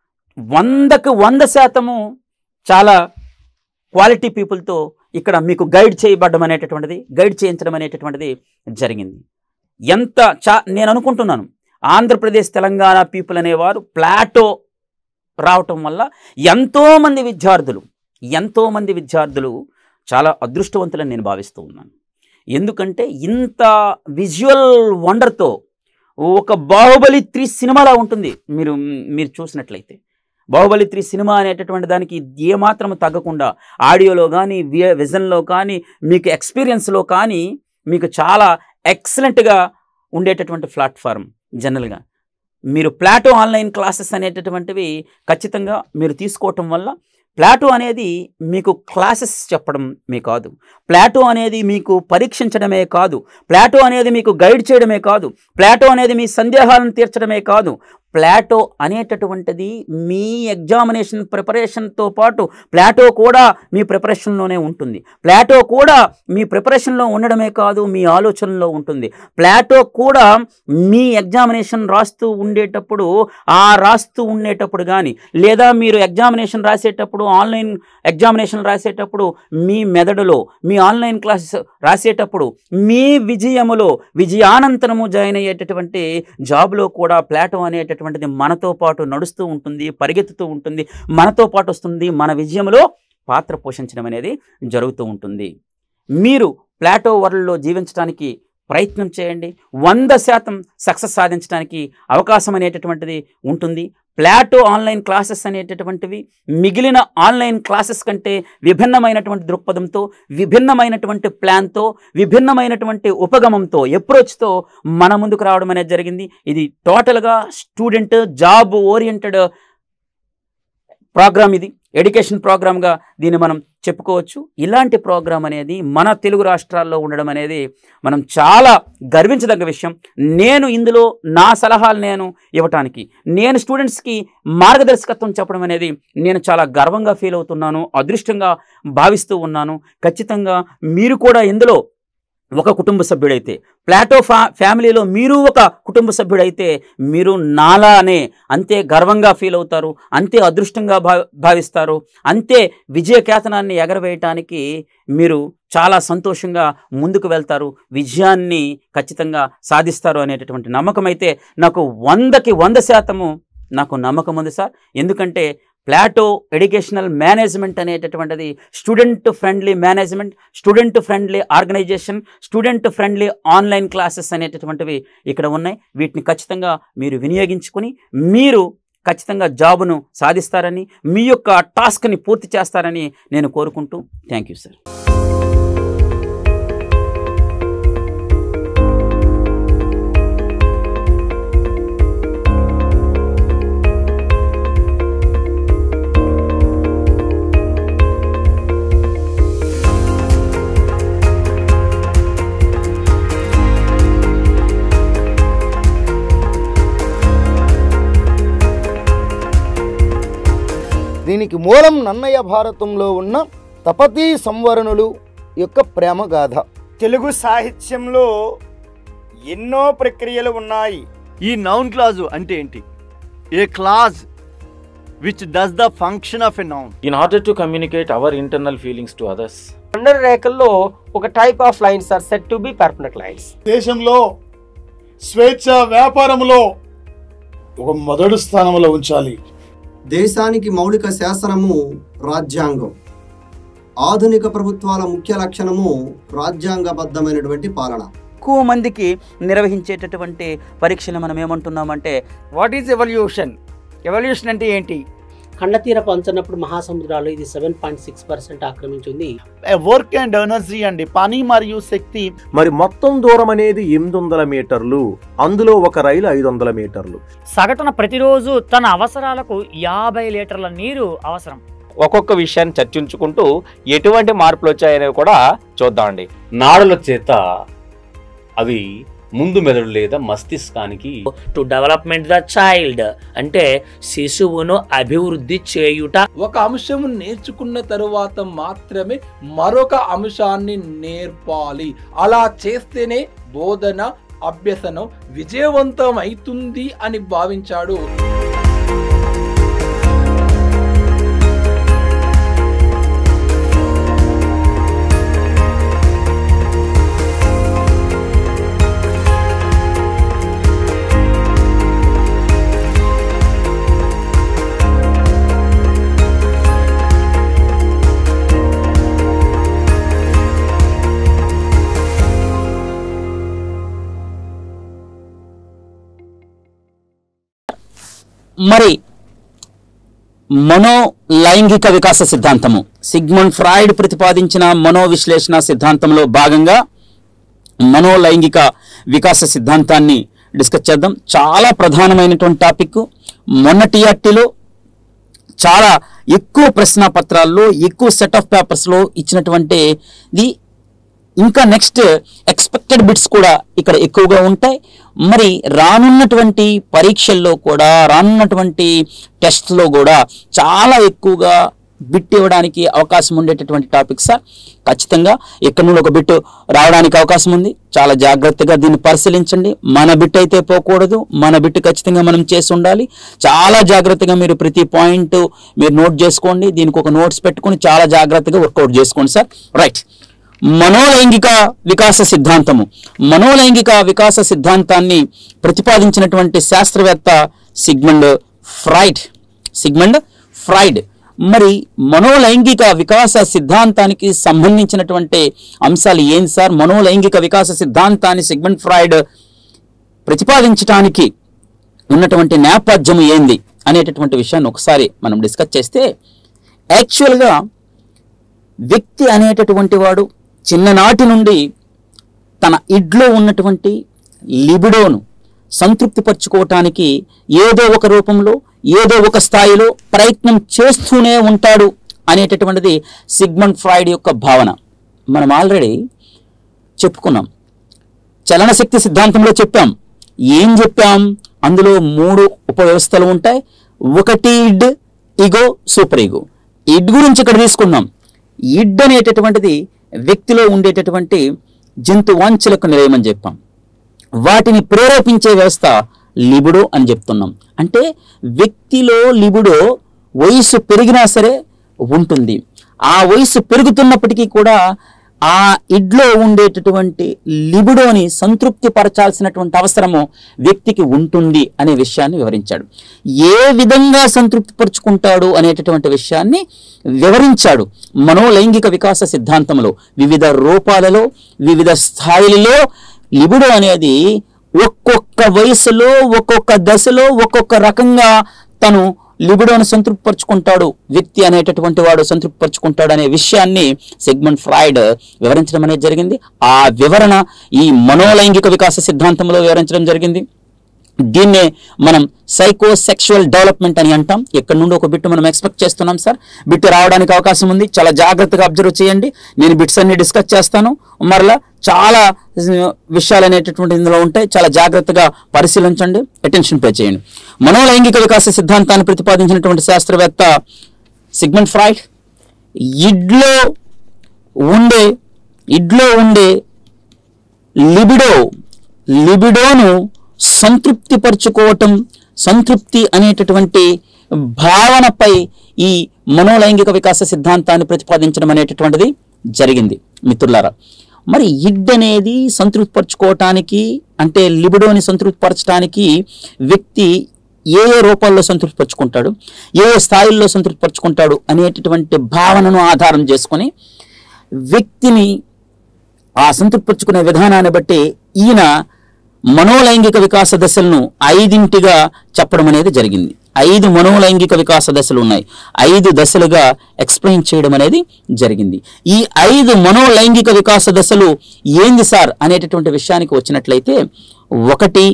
వందకు వంద శాతము చాలా క్వాలిటీ పీపుల్తో ఇక్కడ మీకు గైడ్ చేయబడ్డం అనేటటువంటిది గైడ్ చేయించడం అనేటటువంటిది జరిగింది ఎంత చా నేను అనుకుంటున్నాను ఆంధ్రప్రదేశ్ తెలంగాణ పీపుల్ అనేవారు ప్లాటో రావటం వల్ల ఎంతోమంది విద్యార్థులు ఎంతోమంది విద్యార్థులు చాలా అదృష్టవంతులని నేను భావిస్తూ ఉన్నాను ఎందుకంటే ఇంత విజువల్ వండర్తో ఒక బాహుబలి త్రీ సినిమాలా ఉంటుంది మీరు మీరు చూసినట్లయితే బాహుబలి త్రీ సినిమా అనేటటువంటి దానికి ఏమాత్రం తగ్గకుండా ఆడియోలో కానీ విజన్లో కానీ మీకు ఎక్స్పీరియన్స్లో కానీ మీకు చాలా ఎక్సలెంట్గా ఉండేటటువంటి ప్లాట్ఫారం జనరల్గా మీరు ప్లాటో ఆన్లైన్ క్లాసెస్ అనేటటువంటివి ఖచ్చితంగా మీరు తీసుకోవటం వల్ల ప్లాటో అనేది మీకు క్లాసెస్ చెప్పడం మీ కాదు ప్లాటో అనేది మీకు పరీక్షించడమే కాదు ప్లాటో అనేది మీకు గైడ్ చేయడమే కాదు ప్లాటో అనేది మీ సందేహాలను తీర్చడమే కాదు ప్లాటో అనేటటువంటిది మీ ఎగ్జామినేషన్ ప్రిపరేషన్తో పాటు ప్లాటో కూడా మీ ప్రిపరేషన్లోనే ఉంటుంది ప్లాటో కూడా మీ ప్రిపరేషన్లో ఉండడమే కాదు మీ ఆలోచనలో ఉంటుంది ప్లాటో కూడా మీ ఎగ్జామినేషన్ రాస్తూ ఉండేటప్పుడు ఆ రాస్తూ ఉండేటప్పుడు కానీ లేదా మీరు ఎగ్జామినేషన్ రాసేటప్పుడు ఆన్లైన్ ఎగ్జామినేషన్ రాసేటప్పుడు మీ మెదడులో మీ ఆన్లైన్ క్లాస్ రాసేటప్పుడు మీ విజయములో విజయానంతరము జాయిన్ అయ్యేటటువంటి జాబ్లో కూడా ప్లాటో అనేటటువంటిది మనతో పాటు నడుస్తూ ఉంటుంది పరిగెత్తుతూ ఉంటుంది మనతో పాటు వస్తుంది మన విజయంలో పాత్ర పోషించడం అనేది జరుగుతూ ఉంటుంది మీరు ప్లాటో వరల్డ్లో జీవించడానికి ప్రయత్నం చేయండి వంద శాతం సక్సెస్ సాధించడానికి అవకాశం అనేటటువంటిది ఉంటుంది ప్లాటో ఆన్లైన్ క్లాసెస్ అనేటటువంటివి మిగిలిన ఆన్లైన్ క్లాసెస్ కంటే విభిన్నమైనటువంటి దృక్పథంతో విభిన్నమైనటువంటి ప్లాన్తో విభిన్నమైనటువంటి ఉపగమంతో అప్రోచ్తో మన ముందుకు రావడం అనేది జరిగింది ఇది టోటల్గా స్టూడెంట్ జాబ్ ఓరియంటెడ్ ప్రోగ్రామ్ ఇది ఎడ్యుకేషన్ ప్రోగ్రామ్గా దీన్ని మనం చెప్పుకోవచ్చు ఇలాంటి ప్రోగ్రామ్ అనేది మన తెలుగు రాష్ట్రాల్లో ఉండడం అనేది మనం చాలా గర్వించదగ్గ విషయం నేను ఇందులో నా సలహాలు నేను ఇవ్వటానికి నేను స్టూడెంట్స్కి మార్గదర్శకత్వం చెప్పడం అనేది నేను చాలా గర్వంగా ఫీల్ అవుతున్నాను అదృష్టంగా భావిస్తూ ఉన్నాను ఖచ్చితంగా మీరు కూడా ఇందులో ఒక కుటుంబ సభ్యుడైతే ప్లాటో ఫా ఫ్యామిలీలో మీరు ఒక కుటుంబ సభ్యుడైతే మీరు నాలానే అంతే గర్వంగా ఫీల్ అవుతారు అంతే అదృష్టంగా భా భావిస్తారు అంతే విజయకేతనాన్ని ఎగరవేయటానికి మీరు చాలా సంతోషంగా ముందుకు వెళ్తారు విజయాన్ని ఖచ్చితంగా సాధిస్తారు అనేటటువంటి నమ్మకం అయితే నాకు వందకి వంద శాతము నాకు నమ్మకం ఉంది సార్ ఎందుకంటే ప్లాటో ఎడ్యుకేషనల్ మేనేజ్మెంట్ అనేటటువంటిది student friendly management student friendly organisation student friendly online classes అనేటటువంటివి ఇక్కడ ఉన్నాయి వీటిని ఖచ్చితంగా మీరు వినియోగించుకొని మీరు ఖచ్చితంగా జాబును సాధిస్తారని మీ యొక్క టాస్క్ని పూర్తి చేస్తారని నేను కోరుకుంటూ థ్యాంక్ యూ సార్ దీనికి మూలం నన్నయ్య భారతంలో ఉన్న తపతీ సంవరణులు యొక్క ప్రేమ గాథ తెలుగు సాహిత్యంలో ఎన్నో ప్రక్రియలు ఉన్నాయి ఈ నౌన్ క్లాజు అంటే ఏంటి a clause which does the function of a noun in order to communicate our internal feelings to others. ఖండన రేఖల్లో ఒక type of lines are set to be permanent lines దేశంలో స్వేచ్ఛ వ్యాపారంలో ఒక మొదటి స్థానంలో ఉంచాలి దేశానికి మౌలిక శాసనము రాజ్యాంగం ఆధునిక ప్రభుత్వాల ముఖ్య లక్షణము రాజ్యాంగబద్ధమైనటువంటి పాలన ఎక్కువ మందికి నిర్వహించేటటువంటి పరీక్షలు మనం ఏమంటున్నామంటే వాట్ ఈజ్ ఎవల్యూషన్ ఎవల్యూషన్ అంటే ఏంటి ఖండతీర పంచనప్పుడు మహాసముద్రాలు ఇది సెవెన్ పాయింట్ సిక్స్ పర్సెంట్ ఆక్రమించింది వర్క్ అండ్ ఎనర్జీ అండి పని మరియు శక్తి మరి మొత్తం దూరం అనేది ఎనిమిది వందల మీటర్లు అందులో ఒక రైలు ఐదు వందల మీటర్లు సగటున ప్రతిరోజు తన అవసరాలకు యాభై లీటర్ల నీరు అవసరం ఒక్కొక్క విషయాన్ని చర్చించుకుంటూ ఎటువంటి మార్పులు వచ్చాయనేవి కూడా చూద్దామండి నాడుల చేత అవి ముందు మెదడు లేదా మస్తిష్కానికి టు డెవలప్మెంట్ ద చైల్డ్ అంటే శిశువును అభివృద్ధి చేయుట ఒక అంశము నేర్చుకున్న తరువాత మాత్రమే మరొక అంశాన్ని నేర్పాలి అలా చేస్తేనే బోధన అభ్యసనం విజయవంతం అవుతుంది అని భావించాడు మరి మనో లైంగిక వికాస సిద్ధాంతము సిగ్మండ్ ఫ్రాయిడ్ ప్రతిపాదించిన మనో విశ్లేషణ సిద్ధాంతంలో భాగంగా మనో లైంగిక వికాస సిద్ధాంతాన్ని డిస్కస్ చేద్దాం చాలా ప్రధానమైనటువంటి టాపిక్ మొన్న టీఆర్టీలో చాలా ఎక్కువ ప్రశ్న పత్రాల్లో ఎక్కువ సెట్ ఆఫ్ పేపర్స్లో ఇచ్చినటువంటి ది ఇంకా నెక్స్ట్ ఎక్స్పెక్టెడ్ బిట్స్ కూడా ఇక్కడ ఎక్కువగా ఉంటాయి మరి రానున్నటువంటి పరీక్షల్లో కూడా రానున్నటువంటి టెస్ట్లో కూడా చాలా ఎక్కువగా బిట్ ఇవ్వడానికి అవకాశం ఉండేటటువంటి టాపిక్ సార్ ఖచ్చితంగా ఇక్కడ నుండి ఒక బిట్ రావడానికి అవకాశం ఉంది చాలా జాగ్రత్తగా దీన్ని పరిశీలించండి మన బిట్ అయితే పోకూడదు మన బిట్ ఖచ్చితంగా మనం చేసి ఉండాలి చాలా జాగ్రత్తగా మీరు ప్రతి పాయింట్ మీరు నోట్ చేసుకోండి దీనికి ఒక నోట్స్ పెట్టుకొని చాలా జాగ్రత్తగా వర్కౌట్ చేసుకోండి సార్ రైట్ మనోలైంగిక వికాస సిద్ధాంతము మనోలైంగిక వికాస సిద్ధాంతాన్ని ప్రతిపాదించినటువంటి శాస్త్రవేత్త సిగ్మండ్ ఫ్రైడ్ సిగ్మండ్ ఫ్రైడ్ మరి మనోలైంగిక వికాస సిద్ధాంతానికి సంబంధించినటువంటి అంశాలు ఏంటి సార్ మనోలైంగిక వికాస సిద్ధాంతాన్ని సిగ్మండ్ ఫ్రాయిడ్ ప్రతిపాదించడానికి ఉన్నటువంటి నేపథ్యం ఏంది అనేటటువంటి విషయాన్ని ఒకసారి మనం డిస్కస్ చేస్తే యాక్చువల్గా వ్యక్తి అనేటటువంటి వాడు చిన్ననాటి నుండి తన ఇడ్లో ఉన్నటువంటి లిబిడోను సంతృప్తిపరచుకోవటానికి ఏదో ఒక రూపంలో ఏదో ఒక స్థాయిలో ప్రయత్నం చేస్తూనే ఉంటాడు అనేటటువంటిది సిగ్మండ్ ఫ్రాయిడ్ యొక్క భావన మనం ఆల్రెడీ చెప్పుకున్నాం చలనశక్తి సిద్ధాంతంలో చెప్పాం ఏం చెప్పాం అందులో మూడు ఉపవ్యవస్థలు ఉంటాయి ఒకటి ఇడ్ ఇగో సూపర్ ఇగో ఇడ్ గురించి ఇక్కడ తీసుకున్నాం ఇడ్ అనేటటువంటిది వ్యక్తిలో ఉండేటటువంటి జంతు వాంఛలకు నిలయమని చెప్పాం వాటిని ప్రేరేపించే వ్యవస్థ లిబుడో అని చెప్తున్నాం అంటే వ్యక్తిలో లిబుడో వయసు పెరిగినా సరే ఉంటుంది ఆ వయసు పెరుగుతున్నప్పటికీ కూడా ఆ ఇడ్లో ఉండేటటువంటి లిబుడోని సంతృప్తి పరచాల్సినటువంటి అవసరము వ్యక్తికి ఉంటుంది అనే విషయాన్ని వివరించాడు ఏ విధంగా సంతృప్తి పరుచుకుంటాడు అనేటటువంటి విషయాన్ని వివరించాడు మనోలైంగిక వికాస సిద్ధాంతంలో వివిధ రూపాలలో వివిధ స్థాయిలలో లిబుడో అనేది ఒక్కొక్క వయసులో ఒక్కొక్క దశలో ఒక్కొక్క రకంగా తను లిబిడోను సంతృప్తిపరుచుకుంటాడు వ్యక్తి అనేటటువంటి వాడు సంతృప్తిపరుచుకుంటాడు అనే విషయాన్ని సెగ్మెంట్ ఫ్రాయిడ్ వివరించడం అనేది జరిగింది ఆ వివరణ ఈ మనోలైంగిక వికాస సిద్ధాంతంలో వివరించడం జరిగింది దీన్నే మనం సైకో సెక్షువల్ డెవలప్మెంట్ అని అంటాం ఎక్కడి నుండి ఒక బిట్ మనం ఎక్స్పెక్ట్ చేస్తున్నాం సార్ బిట్ రావడానికి అవకాశం ఉంది చాలా జాగ్రత్తగా అబ్జర్వ్ చేయండి నేను బిట్స్ అన్ని డిస్కస్ చేస్తాను మరలా చాలా విషయాలు అనేటటువంటి ఇందులో ఉంటాయి చాలా జాగ్రత్తగా పరిశీలించండి అటెన్షన్ పే చేయండి మనోలైంగిక వికాస సిద్ధాంతాన్ని ప్రతిపాదించినటువంటి శాస్త్రవేత్త సిగ్మెంట్ ఫ్రాయిడ్ ఇడ్లో ఉండే ఇడ్లో ఉండే లిబిడో లిబిడోను సంతృప్తిపరచుకోవటం సంతృప్తి అనేటటువంటి భావనపై ఈ మనోలైంగిక వికాస సిద్ధాంతాన్ని ప్రతిపాదించడం అనేటటువంటిది జరిగింది మిత్రులారా మరి ఇడ్ అనేది సంతృప్తిపరచుకోవటానికి అంటే లిబిడోని సంతృప్తిపరచడానికి వ్యక్తి ఏ ఏ రూపాల్లో సంతృప్తిపరచుకుంటాడు ఏ ఏ స్థాయిల్లో సంతృప్తిపరచుకుంటాడు అనేటటువంటి భావనను ఆధారం చేసుకొని వ్యక్తిని ఆ సంతృప్తిపరచుకునే విధానాన్ని బట్టి ఈయన మనోలైంగిక వికాస దశలను ఐదింటిగా చెప్పడం అనేది జరిగింది ఐదు మనోలైంగిక వికాస దశలు ఉన్నాయి ఐదు దశలుగా ఎక్స్ప్లెయిన్ చేయడం అనేది జరిగింది ఈ ఐదు మనోలైంగిక వికాస దశలు ఏంది సార్ అనేటటువంటి విషయానికి వచ్చినట్లయితే ఒకటి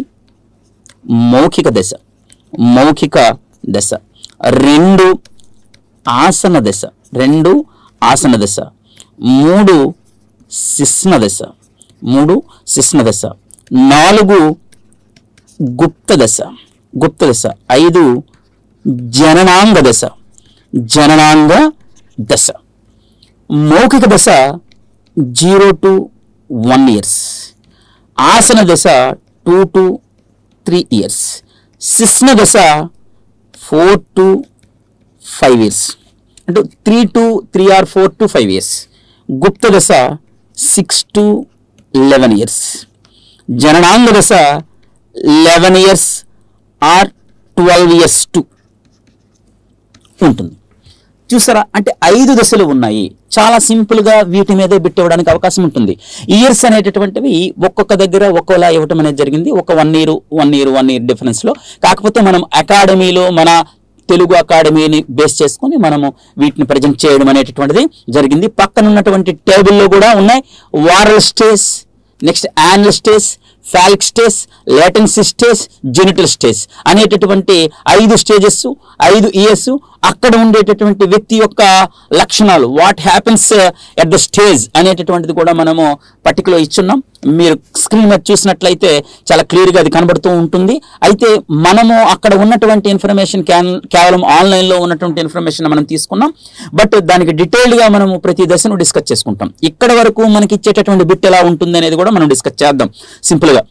మౌఖిక దశ మౌఖిక దశ రెండు ఆసన దశ రెండు ఆసన దశ మూడు శిస్న దశ మూడు శిస్న దశ నాలుగు గుప్త దశ గుప్త దశ ఐదు జననాంగ దశ జననాంగ దశ మౌఖిక దశ జీరో టు వన్ ఇయర్స్ ఆసన దశ టూ టు త్రీ ఇయర్స్ శిస్న దశ ఫోర్ టు ఫైవ్ ఇయర్స్ అంటే three to three or four to five years గుప్త దశ సిక్స్ టు లెవెన్ ఇయర్స్ జననాంగ దశ eleven years or twelve years to ఉంటుంది చూసారా అంటే ఐదు దశలు ఉన్నాయి చాలా సింపుల్గా వీటి మీదే బిట్ ఇవ్వడానికి అవకాశం ఉంటుంది ఇయర్స్ అనేటటువంటివి ఒక్కొక్క దగ్గర ఒక్కోలా ఇవ్వటం అనేది జరిగింది ఒక one year one year one year డిఫరెన్స్లో కాకపోతే మనం అకాడమీలో మన తెలుగు అకాడమీని బేస్ చేసుకొని మనము వీటిని ప్రజెంట్ చేయడం అనేటటువంటిది జరిగింది పక్కన ఉన్నటువంటి టేబుల్లో కూడా ఉన్నాయి oral stage next anal stage phallic stage latency stage genital stage అనేటటువంటి ఐదు స్టేజెస్ ఐదు ఇయర్స్ అక్కడ ఉండేటటువంటి వ్యక్తి యొక్క లక్షణాలు what happens at the stage అనేటటువంటిది కూడా మనము పట్టికలో ఇచ్చున్నాం మీరు స్క్రీన్ మీద చూసినట్లయితే చాలా క్లియర్గా అది కనబడుతూ ఉంటుంది అయితే మనము అక్కడ ఉన్నటువంటి ఇన్ఫర్మేషన్ కేవలం ఆన్లైన్లో ఉన్నటువంటి ఇన్ఫర్మేషన్ మనం తీసుకున్నాం బట్ దానికి డీటెయిల్డ్గా మనము ప్రతి దశను డిస్కస్ చేసుకుంటాం ఇక్కడ వరకు మనకి ఇచ్చేటటువంటి బిట్ ఎలా ఉంటుంది అనేది కూడా మనం డిస్కస్ చేద్దాం సింపుల్గా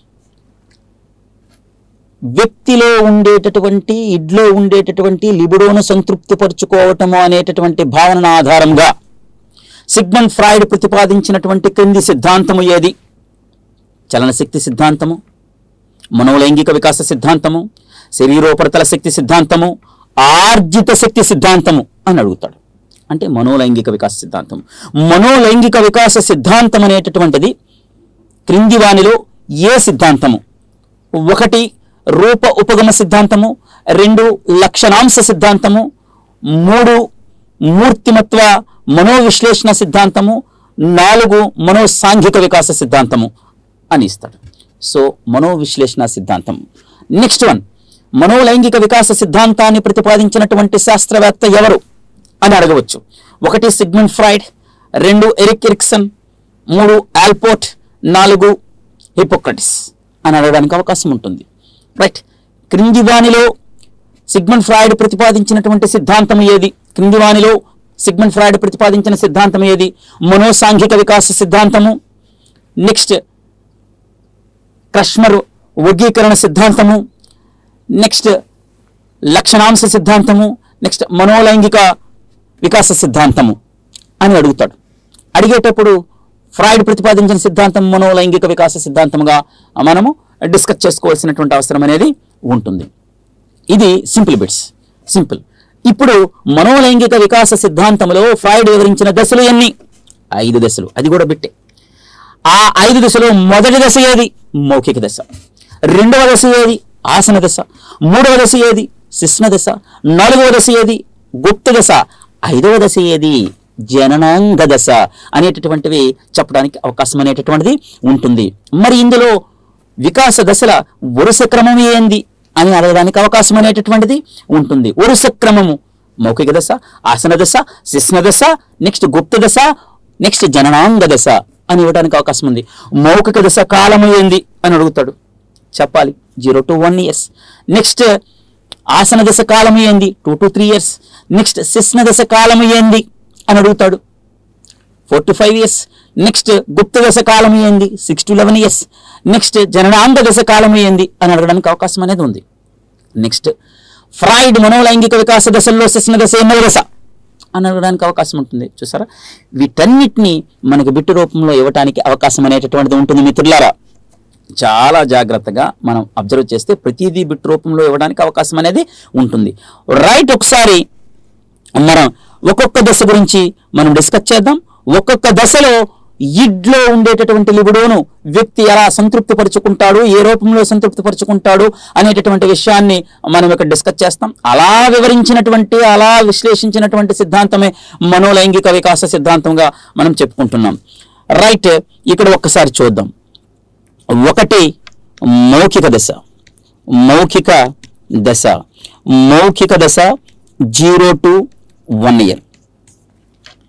వ్యక్తిలో ఉండేటటువంటి ఇడ్లో ఉండేటటువంటి లిబిడోను సంతృప్తిపరుచుకోవటము అనేటటువంటి భావన ఆధారంగా సిగ్మండ్ ఫ్రాయిడ్ ప్రతిపాదించినటువంటి క్రింది సిద్ధాంతము ఏది చలనశక్తి సిద్ధాంతము మనోలైంగిక వికాస సిద్ధాంతము శరీరోపరితల శక్తి సిద్ధాంతము ఆర్జిత శక్తి సిద్ధాంతము అని అడుగుతాడు అంటే మనోలైంగిక వికాస సిద్ధాంతం మనోలైంగిక వికాస సిద్ధాంతం అనేటటువంటిది క్రింది వానిలో ఏ సిద్ధాంతము ఒకటి రూప ఉపగమ సిద్ధాంతము రెండు లక్షణాంశ సిద్ధాంతము మూడు మూర్తిమత్వ మనోవిశ్లేషణ సిద్ధాంతము నాలుగు మనోసాంఘిక వికాస సిద్ధాంతము అని ఇస్తాడు సో మనోవిశ్లేషణ సిద్ధాంతం నెక్స్ట్ వన్ మనోలైంగిక వికాస సిద్ధాంతాన్ని ప్రతిపాదించినటువంటి శాస్త్రవేత్త ఎవరు అని అడగవచ్చు ఒకటి సిగ్మండ్ ఫ్రాయిడ్ రెండు ఎరిక్ ఎరిక్సన్ మూడు ఆల్పోర్ట్ నాలుగు హిపోక్రటిస్ అని అడగడానికి అవకాశం ఉంటుంది రైట్ క్రింది వానిలో సిగ్మండ్ ఫ్రాయిడ్ ప్రతిపాదించినటువంటి సిద్ధాంతం ఏది క్రింది వానిలో సిగ్మండ్ ఫ్రాయిడ్ ప్రతిపాదించిన సిద్ధాంతం ఏది మనోసాంఘిక వికాస సిద్ధాంతము నెక్స్ట్ క్రష్మర్ వర్గీకరణ సిద్ధాంతము నెక్స్ట్ లక్షణాంశ సిద్ధాంతము నెక్స్ట్ మనోలైంగిక వికాస సిద్ధాంతము అని అడుగుతాడు అడిగేటప్పుడు ఫ్రాయిడ్ ప్రతిపాదించిన సిద్ధాంతం మనోలైంగిక వికాస సిద్ధాంతముగా మనము డిస్కస్ చేసుకోవాల్సినటువంటి అవసరం అనేది ఉంటుంది ఇది సింపుల్ బిట్స్ సింపుల్ ఇప్పుడు మనోలైంగిక వికాస సిద్ధాంతంలో ఫ్రాయిడ్ వివరించిన దశలు ఎన్ని ఐదు దశలు అది కూడా బిట్టే ఆ ఐదు దశలో మొదటి దశ ఏది మౌఖిక దశ రెండవ దశ ఏది ఆసన దశ మూడవ దశ ఏది శిష్ణ దశ నాలుగవ దశ ఏది గుప్త దశ ఐదవ దశ ఏది జననాంగ దశ అనేటటువంటివి చెప్పడానికి అవకాశం అనేటటువంటిది ఉంటుంది మరి ఇందులో వికాస దశల వరుస క్రమం ఏంది అని అడగడానికి అవకాశం అనేటటువంటిది ఉంటుంది వరుస క్రమము మౌఖిక దశ ఆసన దశ శిష్ణ దశ నెక్స్ట్ గుప్త దశ నెక్స్ట్ జననాంగ దశ అని ఇవ్వడానికి అవకాశం ఉంది మౌఖిక దశ కాలము ఏంది అని అడుగుతాడు చెప్పాలి zero to one years next ఆసన దశ కాలము ఏంది two to three years next శిష్ణ దశ కాలము ఏంది అని అడుగుతాడు four to five years next గుప్త దశ కాలం ఏంది six to eleven years next జననాంగ దశ కాలం ఏంది అని అడగడానికి అవకాశం అనేది ఉంది నెక్స్ట్ ఫ్రాయిడ్ మనోలైంగిక వికాస దశల్లో శిష్ణ దశ ఎన్నో దశ అని అడగడానికి అవకాశం ఉంటుంది చూసారా వీటన్నిటిని మనకి బిట్టు రూపంలో ఇవ్వడానికి అవకాశం అనేటటువంటిది ఉంటుంది మిత్రులారా చాలా జాగ్రత్తగా మనం అబ్జర్వ్ చేస్తే ప్రతిదీ బిట్ రూపంలో ఇవ్వడానికి అవకాశం అనేది ఉంటుంది రైట్ ఒకసారి మనం ఒక్కొక్క దశ గురించి మనం డిస్కస్ చేద్దాం ఒక్కొక్క దశలో ఇడ్లో ఉండేటటువంటి లిబిడోను వ్యక్తి ఎలా సంతృప్తి పరుచుకుంటాడు ఏ రూపంలో సంతృప్తి పరుచుకుంటాడు అనేటటువంటి విషయాన్ని మనం ఇక్కడ డిస్కస్ చేస్తాం అలా వివరించినటువంటి అలా విశ్లేషించినటువంటి సిద్ధాంతమే మనోలైంగిక వికాస సిద్ధాంతంగా మనం చెప్పుకుంటున్నాం రైట్ ఇక్కడ ఒక్కసారి చూద్దాం ఒకటి మౌఖిక దశ మౌఖిక దశ మౌఖిక దశ zero to one year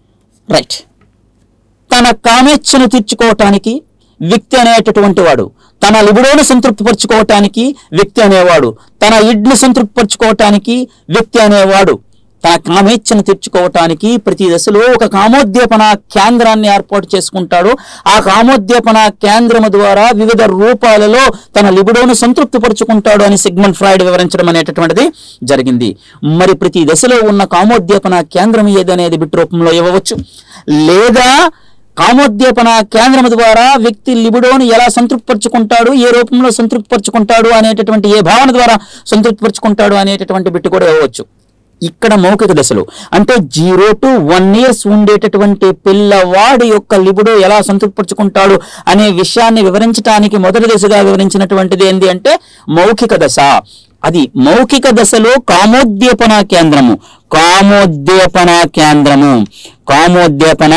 right తన కామేచ్ఛను తీర్చుకోవటానికి వ్యక్తి అనేటటువంటి వాడు తన లిబిడోను సంతృప్తిపరచుకోవటానికి వ్యక్తి అనేవాడు తన ఇడ్ని సంతృప్తిపరచుకోవటానికి వ్యక్తి అనేవాడు తన కామేచ్ఛను తీర్చుకోవటానికి ప్రతి దశలో ఒక కామోద్దీపన కేంద్రాన్ని ఏర్పాటు చేసుకుంటాడు ఆ కామోద్దీపన కేంద్రము ద్వారా వివిధ రూపాలలో తన లిబిడోను సంతృప్తిపరుచుకుంటాడు అని సిగ్మండ్ ఫ్రాయిడ్ వివరించడం అనేటటువంటిది జరిగింది మరి ప్రతి దశలో ఉన్న కామోద్దీపన కేంద్రం ఏదనేది బిట్ రూపంలో ఇవ్వవచ్చు లేదా కామోద్దీపన కేంద్రం ద్వారా వ్యక్తి లిబిడోను ఎలా సంతృప్తిపరుచుకుంటాడు ఏ రూపంలో సంతృప్తిపరుచుకుంటాడు అనేటటువంటి ఏ భావన ద్వారా సంతృప్తిపరుచుకుంటాడు అనేటటువంటి బిట్టు కూడా ఇవ్వవచ్చు ఇక్కడ మౌఖిక దశలో అంటే జీరో టు వన్ ఇయర్స్ ఉండేటటువంటి పిల్లవాడి యొక్క లిబిడో ఎలా సంతృప్తిపరుచుకుంటాడు అనే విషయాన్ని వివరించడానికి మొదటి దశగా వివరించినటువంటిది ఏంటి అంటే మౌఖిక దశ అది మౌఖిక దశలో కామోద్దీపన కేంద్రము కామోద్దీపన కేంద్రము కామోద్దీపన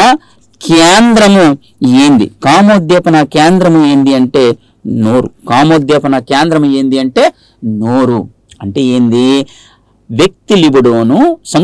కేంద్రము ఏంది కామోద్దీపన కేంద్రము ఏంది అంటే నోరు కామోద్దీపన కేంద్రం ఏంది అంటే నోరు అంటే ఏంది వ్యక్తి లిబిడోను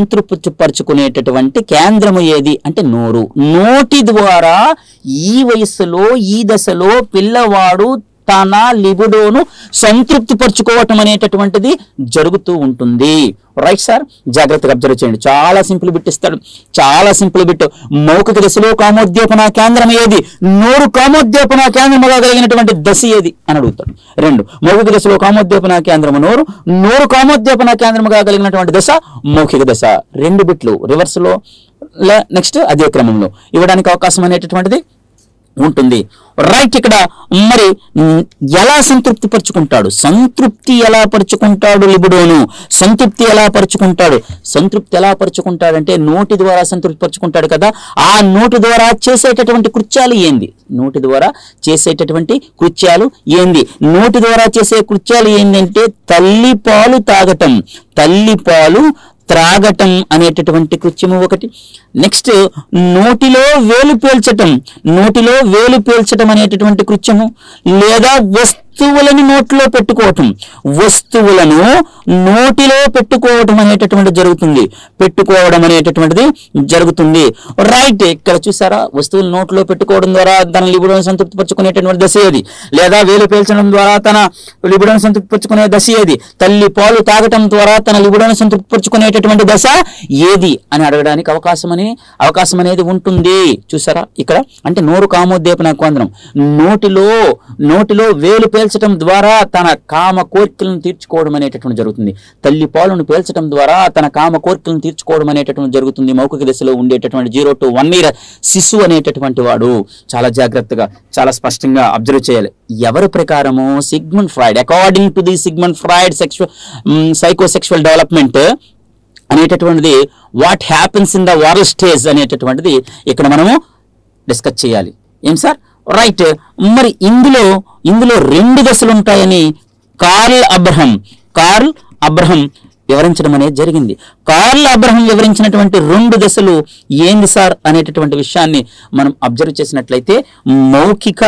సంతృప్తిపరచుకునేటటువంటి కేంద్రము ఏది అంటే నోరు నోటి ద్వారా ఈ వయస్సులో ఈ దశలో పిల్లవాడు తన లిబిడోను సంతృప్తిపరచుకోవటం అనేటటువంటిది జరుగుతూ ఉంటుంది రైట్ సార్ జాగ్రత్తగా అబ్జర్వ్ చేయండి చాలా సింపుల్ బిట్ ఇస్తాడు చాలా సింపుల్ బిట్ మౌఖిక దశలో కామోద్దీపన కేంద్రం ఏది నోరు కామోద్దీపన కేంద్రముగా కలిగినటువంటి దశ ఏది అని అడుగుతాడు రెండు మౌఖిక దశలో కామోద్దీపన కేంద్రము నోరు నోరు కామోద్దీపన కేంద్రముగా కలిగినటువంటి దశ మౌఖిక దశ రెండు బిట్లు రివర్స్ లో నెక్స్ట్ అదే క్రమంలో ఇవ్వడానికి అవకాశం అనేటటువంటిది ఉంటుంది రైట్ ఇక్కడ మరి మ్, ఎలా సంతృప్తి పరుచుకుంటాడు సంతృప్తి ఎలా పరుచుకుంటాడు లిబిడోను సంతృప్తి ఎలా పరుచుకుంటాడు సంతృప్తి ఎలా పరుచుకుంటాడంటే నోటి ద్వారా సంతృప్తి పరుచుకుంటాడు కదా ఆ నోటి ద్వారా చేసేటటువంటి కృత్యాలు ఏంది నోటి ద్వారా చేసేటటువంటి కృత్యాలు ఏంది నోటి ద్వారా చేసే కృత్యాలు ఏంటంటే తల్లి పాలు తాగటం తల్లి పాలు త్రాగటం అనేటటువంటి కృత్యము ఒకటి నెక్స్ట్ నోటిలో వేలు పేల్చటం నోటిలో వేలు పేల్చటం అనేటటువంటి కృత్యము లేదా వస్తువులను నోటిలో పెట్టుకోవటం వస్తువులను నోటిలో పెట్టుకోవటం అనేటటువంటి జరుగుతుంది పెట్టుకోవడం అనేటటువంటిది జరుగుతుంది రైట్ ఇక్కడ చూసారా వస్తువులు నోట్లో పెట్టుకోవడం ద్వారా తన లిబిడోని సంతృప్తిపరచుకునేటటువంటి దశ ఏది లేదా వేలు పేల్చడం ద్వారా తన లిబిడోని సంతృప్తిపరచుకునే దశ ఏది తల్లి పాలు తాగటం ద్వారా తన లిబిడోని సంతృప్తిపరచుకునేటటువంటి దశ ఏది అని అడగడానికి అవకాశం అని అవకాశం అనేది ఉంటుంది చూసారా ఇక్కడ అంటే నోరు కామోద్దీపన కేంద్రం నోటిలో నోటిలో వేలు పేల్చడం ద్వారా తన కామ కోరికలను తీర్చుకోవడం అనేటటువంటి జరుగుతుంది తల్లి పాలను పేల్చడం ద్వారా తన కామ కోరికలను తీర్చుకోవడం అనేటటువంటి జరుగుతుంది మౌఖిక దశలో ఉండేటటువంటి జీరో టు వన్ ఇయర్ శిశువు అనేటటువంటి వాడు చాలా జాగ్రత్తగా చాలా స్పష్టంగా అబ్జర్వ్ చేయాలి ఎవరి ప్రకారము Sigmund Freud according to the Sigmund Freud sexual psychosexual development అనేటటువంటిది what happens in the oral stage అనేటటువంటిది ఇక్కడ మనము డిస్కస్ చేయాలి ఏం సార్ రైట్ మరి ఇందులో ఇందులో రెండు దశలు ఉంటాయని కార్ల్ అబ్రహం కార్ల్ అబ్రహం వివరించడం అనేది జరిగింది కార్ల్ అబ్రహం వివరించినటువంటి రెండు దశలు ఏంది సార్ అనేటటువంటి విషయాన్ని మనం అబ్జర్వ్ చేసినట్లయితే మౌఖిక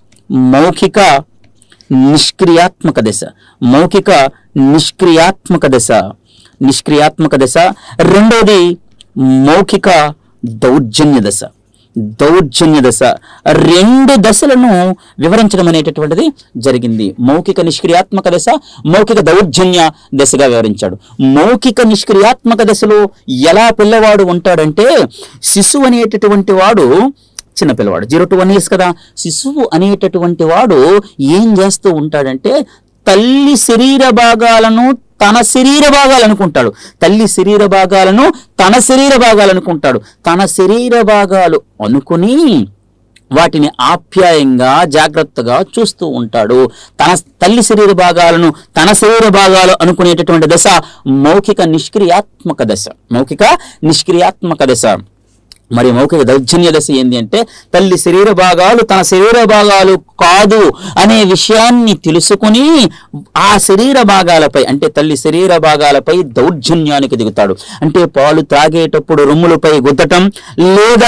మౌఖిక నిష్క్రియాత్మక దశ మౌఖిక నిష్క్రియాత్మక దశ నిష్క్రియాత్మక దశ రెండోది మౌఖిక దౌర్జన్య దశ దౌర్జన్య దశ రెండు దశలను వివరించడం అనేటటువంటిది జరిగింది మౌఖిక నిష్క్రియాత్మక దశ మౌఖిక దౌర్జన్య దశగా వివరించాడు మౌఖిక నిష్క్రియాత్మక దశలో ఎలా పిల్లవాడు ఉంటాడంటే శిశువు అనేటటువంటి వాడు చిన్న పిల్లవాడు జీరో టు వన్ ఇయర్స్ కదా శిశువు అనేటటువంటి వాడు ఏం చేస్తూ ఉంటాడంటే తల్లి శరీర భాగాలను తన శరీర భాగాలు అనుకుంటాడు తల్లి శరీర భాగాలను తన శరీర భాగాలు అనుకుంటాడు తన శరీర భాగాలు అనుకుని వాటిని ఆప్యాయంగా జాగ్రత్తగా చూస్తూ ఉంటాడు తన తల్లి శరీర భాగాలను తన శరీర భాగాలు అనుకునేటటువంటి దశ మౌఖిక నిష్క్రియాత్మక దశ మౌఖిక నిష్క్రియాత్మక దశ మరి మౌఖిక దౌర్జన్య దశ ఏంటి అంటే తల్లి శరీర భాగాలు తన శరీర భాగాలు కాదు అనే విషయాన్ని తెలుసుకుని ఆ శరీర భాగాలపై అంటే తల్లి శరీర భాగాలపై దౌర్జన్యానికి దిగుతాడు అంటే పాలు త్రాగేటప్పుడు రొమ్ములపై గుద్దటం లేదా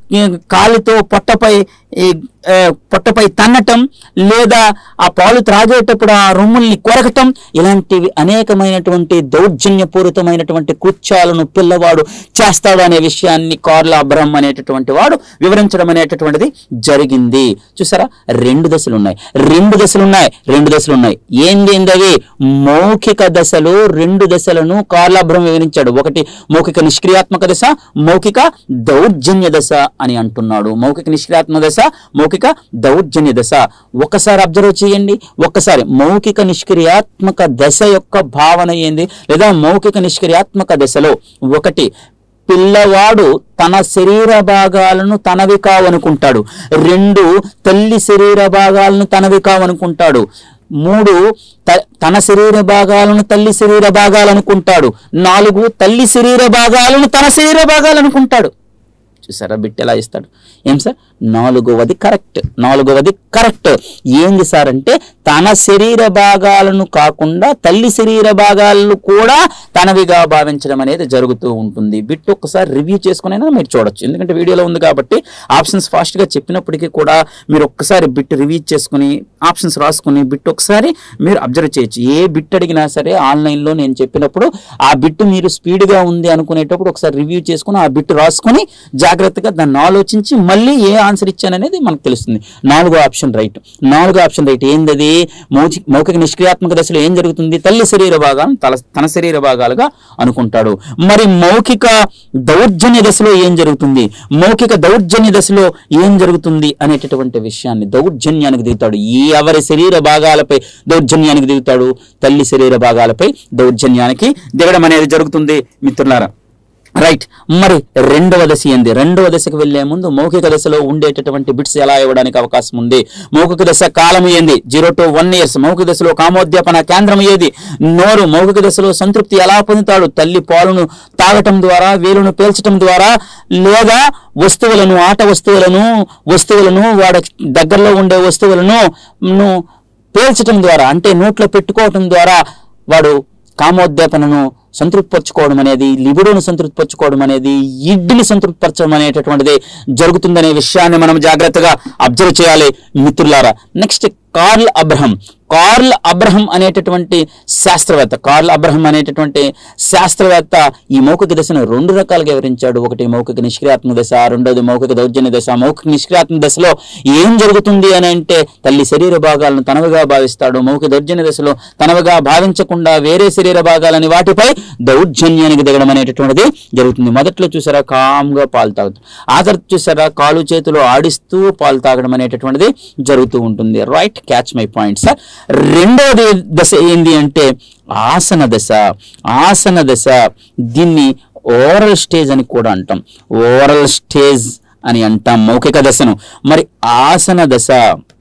ఈ, కాలితో పొట్టపై ఈ, ఆ, పొట్టపై తన్నటం లేదా ఆ పాలు త్రాగేటప్పుడు ఆ రొమ్ముల్ని కొరకటం ఇలాంటివి అనేకమైనటువంటి దౌర్జన్యపూరితమైనటువంటి కృత్యాలను పిల్లవాడు చేస్తాడు అనే విషయాన్ని కార్ల అబ్రహం అనేటటువంటి వాడు వివరించడం అనేటటువంటిది జరిగింది చూసారా రెండు దశలు ఉన్నాయి రెండు దశలు ఉన్నాయి రెండు దశలు ఉన్నాయి ఏంది ఏంది అవి మౌఖిక దశలు రెండు దశలను కార్ల అబ్రహం వివరించాడు ఒకటి మౌఖిక నిష్క్రియాత్మక దశ మౌఖిక దౌర్జన్య దశ అని అంటున్నాడు మౌఖిక నిష్క్రియాత్మక దశ మౌఖిక దౌర్జన్య దశ ఒక్కసారి అబ్జర్వ్ చేయండి ఒక్కసారి మౌఖిక నిష్క్రియాత్మక దశ యొక్క భావన ఏంది లేదా మౌఖిక నిష్క్రియాత్మక దశలో ఒకటి పిల్లవాడు తన శరీర భాగాలను తనవి కావనుకుంటాడు రెండు తల్లి శరీర భాగాలను తనవి కావనుకుంటాడు మూడు త- తన శరీర భాగాలను తల్లి శరీర భాగాలు అనుకుంటాడు నాలుగు తల్లి శరీర భాగాలను తన శరీర భాగాలు అనుకుంటాడు చూసారా బిట్ ఎలా ఇస్తాడు ఏం సార్ నాలుగవది కరెక్ట్ నాలుగవది కరెక్ట్ ఏంది సార్ అంటే తన శరీర భాగాలను కాకుండా తల్లి శరీర భాగాలను కూడా తనవిగా భావించడం అనేది జరుగుతూ ఉంటుంది బిట్ ఒక్కసారి రివ్యూ చేసుకునైనా మీరు చూడొచ్చు ఎందుకంటే వీడియోలో ఉంది కాబట్టి ఆప్షన్స్ ఫాస్ట్గా చెప్పినప్పటికీ కూడా మీరు ఒక్కసారి బిట్ రివ్యూ చేసుకుని ఆప్షన్స్ రాసుకుని బిట్ ఒకసారి మీరు అబ్జర్వ్ చేయొచ్చు ఏ బిట్ అడిగినా సరే ఆన్లైన్లో నేను చెప్పినప్పుడు ఆ బిట్ మీరు స్పీడ్గా ఉంది అనుకునేటప్పుడు ఒకసారి రివ్యూ చేసుకుని ఆ బిట్ రాసుకుని జాగ్రత్తగా దాన్ని ఆలోచించి మళ్ళీ ఏ ఆన్సర్ ఇచ్చాననేది మనకు తెలుస్తుంది నాలుగో ఆప్షన్ రైట్ నాలుగో ఆప్షన్ రైట్ ఏందది మౌఖి మౌఖిక నిష్క్రియాత్మక దశలో ఏం జరుగుతుంది తల్లి శరీర భాగాలను తల తన శరీర భాగాలుగా అనుకుంటాడు మరి మౌఖిక దౌర్జన్య దశలో ఏం జరుగుతుంది మౌఖిక దౌర్జన్య దశలో ఏం జరుగుతుంది అనేటటువంటి విషయాన్ని దౌర్జన్యానికి దిగుతాడు ఈ ఎవరి శరీర భాగాలపై దౌర్జన్యానికి దిగుతాడు తల్లి శరీర భాగాలపై దౌర్జన్యానికి దిగడం అనేది జరుగుతుంది మిత్రులారా రైట్ మరి రెండవ దశ ఏంది రెండవ దశకు వెళ్లే ముందు మౌఖిక దశలో ఉండేటటువంటి బిట్స్ ఎలా ఇవ్వడానికి అవకాశం ఉంది మౌఖిక దశ కాలం ఏంది జీరో టు వన్ ఇయర్స్ మౌఖిక దశలో కామోద్యాపన కేంద్రం ఏది నోరు మౌఖిక దశలో సంతృప్తి ఎలా పొందుతాడు తల్లి పాలును తాగటం ద్వారా వేలును పేల్చటం ద్వారా లేదా వస్తువులను ఆట వస్తువులను వస్తువులను వాడి దగ్గరలో ఉండే వస్తువులను ను పేల్చటం ద్వారా అంటే నోట్లో పెట్టుకోవటం ద్వారా వాడు కామోద్యాపనను సంతృప్తిపరచుకోవడం అనేది లిబిడోను సంతృప్తిపరచుకోవడం అనేది ఇడ్డిని సంతృప్తిపరచడం అనేటటువంటిది జరుగుతుందనే విషయాన్ని మనం జాగ్రత్తగా అబ్జర్వ్ చేయాలి మిత్రులారా next Karl Abraham Karl Abraham అనేటటువంటి శాస్త్రవేత్త కార్ల్ అబ్రహం అనేటటువంటి శాస్త్రవేత్త ఈ మౌఖిక దశను రెండు రకాలుగా వివరించాడు ఒకటి మౌఖిక నిష్క్రియాత్మక దశ రెండోది మౌఖిక దౌర్జన్య దశ మౌఖిక నిష్క్రియాత్మక దశలో ఏం జరుగుతుంది అని అంటే తల్లి శరీర భాగాలను తనవిగా భావిస్తాడు మౌఖిక దౌర్జన్య దశలో తనవిగా భావించకుండా వేరే శరీర భాగాలని వాటిపై దౌర్జన్యానికి దిగడం అనేటటువంటిది జరుగుతుంది మొదట్లో చూసారా కామ్గా పాలు తాగుతాడు ఆ తర్వాత చూసారా కాలు చేతులు ఆడిస్తూ పాలు తాగడం అనేటటువంటిది జరుగుతూ ఉంటుంది right catch my point sir రెండవది దశ ఏంది అంటే ఆసన దశ ఆసన దశ దీన్ని ఓరల్ స్టేజ్ అని కూడా అంటాం ఓరల్ స్టేజ్ అని అంటాం మౌఖిక దశను మరి ఆసన దశ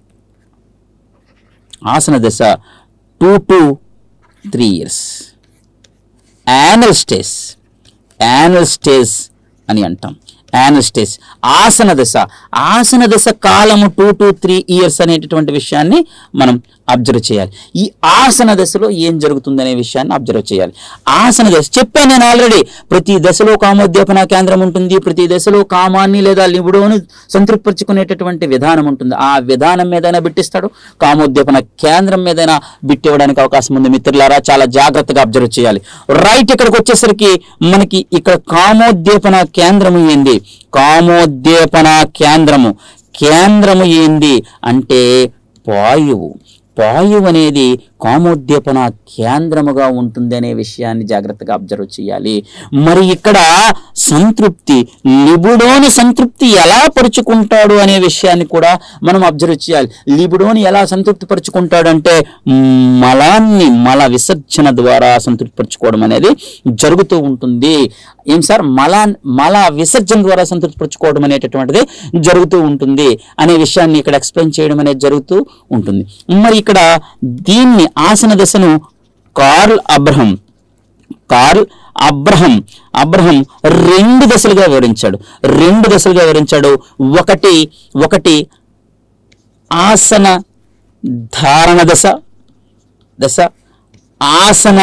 ఆసన దశ two to three years anal stage anal stage అని అంటాం యానల్ స్టేజ్ ఆసన దశ ఆసన దశ కాలము టూ టు త్రీ ఇయర్స్ అనేటటువంటి విషయాన్ని మనం అబ్జర్వ్ చేయాలి ఈ ఆసన దశలో ఏం జరుగుతుంది అనే విషయాన్ని అబ్జర్వ్ చేయాలి ఆసన దశ చెప్పాను నేను ఆల్రెడీ ప్రతి దశలో కామోద్యాపన కేంద్రం ఉంటుంది ప్రతి దశలో కామాన్ని లేదా లిబుడోను సంతృప్తిపరచుకునేటటువంటి విధానం ఉంటుంది ఆ విధానం మీదైనా బిట్టిస్తాడు కామోద్యాపన కేంద్రం మీదైనా బిట్టివ్వడానికి అవకాశం ఉంది మిత్రులారా చాలా జాగ్రత్తగా అబ్జర్వ్ చేయాలి రైట్ ఇక్కడికి వచ్చేసరికి మనకి ఇక్కడ కామోద్యాపన కేంద్రము ఏంది కామోద్యాపన కేంద్రము కేంద్రము ఏంది అంటే వాయువు వాయువు అనేది కామోద్యపన కేంద్రముగా ఉంటుంది అనే విషయాన్ని జాగ్రత్తగా అబ్జర్వ్ చేయాలి మరి ఇక్కడ సంతృప్తి లిబుడోని సంతృప్తి ఎలా పరుచుకుంటాడు అనే విషయాన్ని కూడా మనం అబ్జర్వ్ చేయాలి లిబుడోని ఎలా సంతృప్తి పరుచుకుంటాడు అంటే మలాన్ని మల విసర్జన ద్వారా సంతృప్తి పరుచుకోవడం అనేది జరుగుతూ ఉంటుంది ఏం సార్ మల మల విసర్జన ద్వారా సంతృప్తి పరుచుకోవడం అనేటటువంటిది జరుగుతూ ఉంటుంది అనే విషయాన్ని ఇక్కడ ఎక్స్ప్లెయిన్ చేయడం అనేది జరుగుతూ ఉంటుంది మరి ఇక్కడ దీన్ని ఆసన దశను Karl Abraham Karl Abraham Abraham రెండు దశలుగా వివరించాడు రెండు దశలుగా వివరించాడు ఒకటి ఒకటి ఆసన ధారణ దశ దశ ఆసన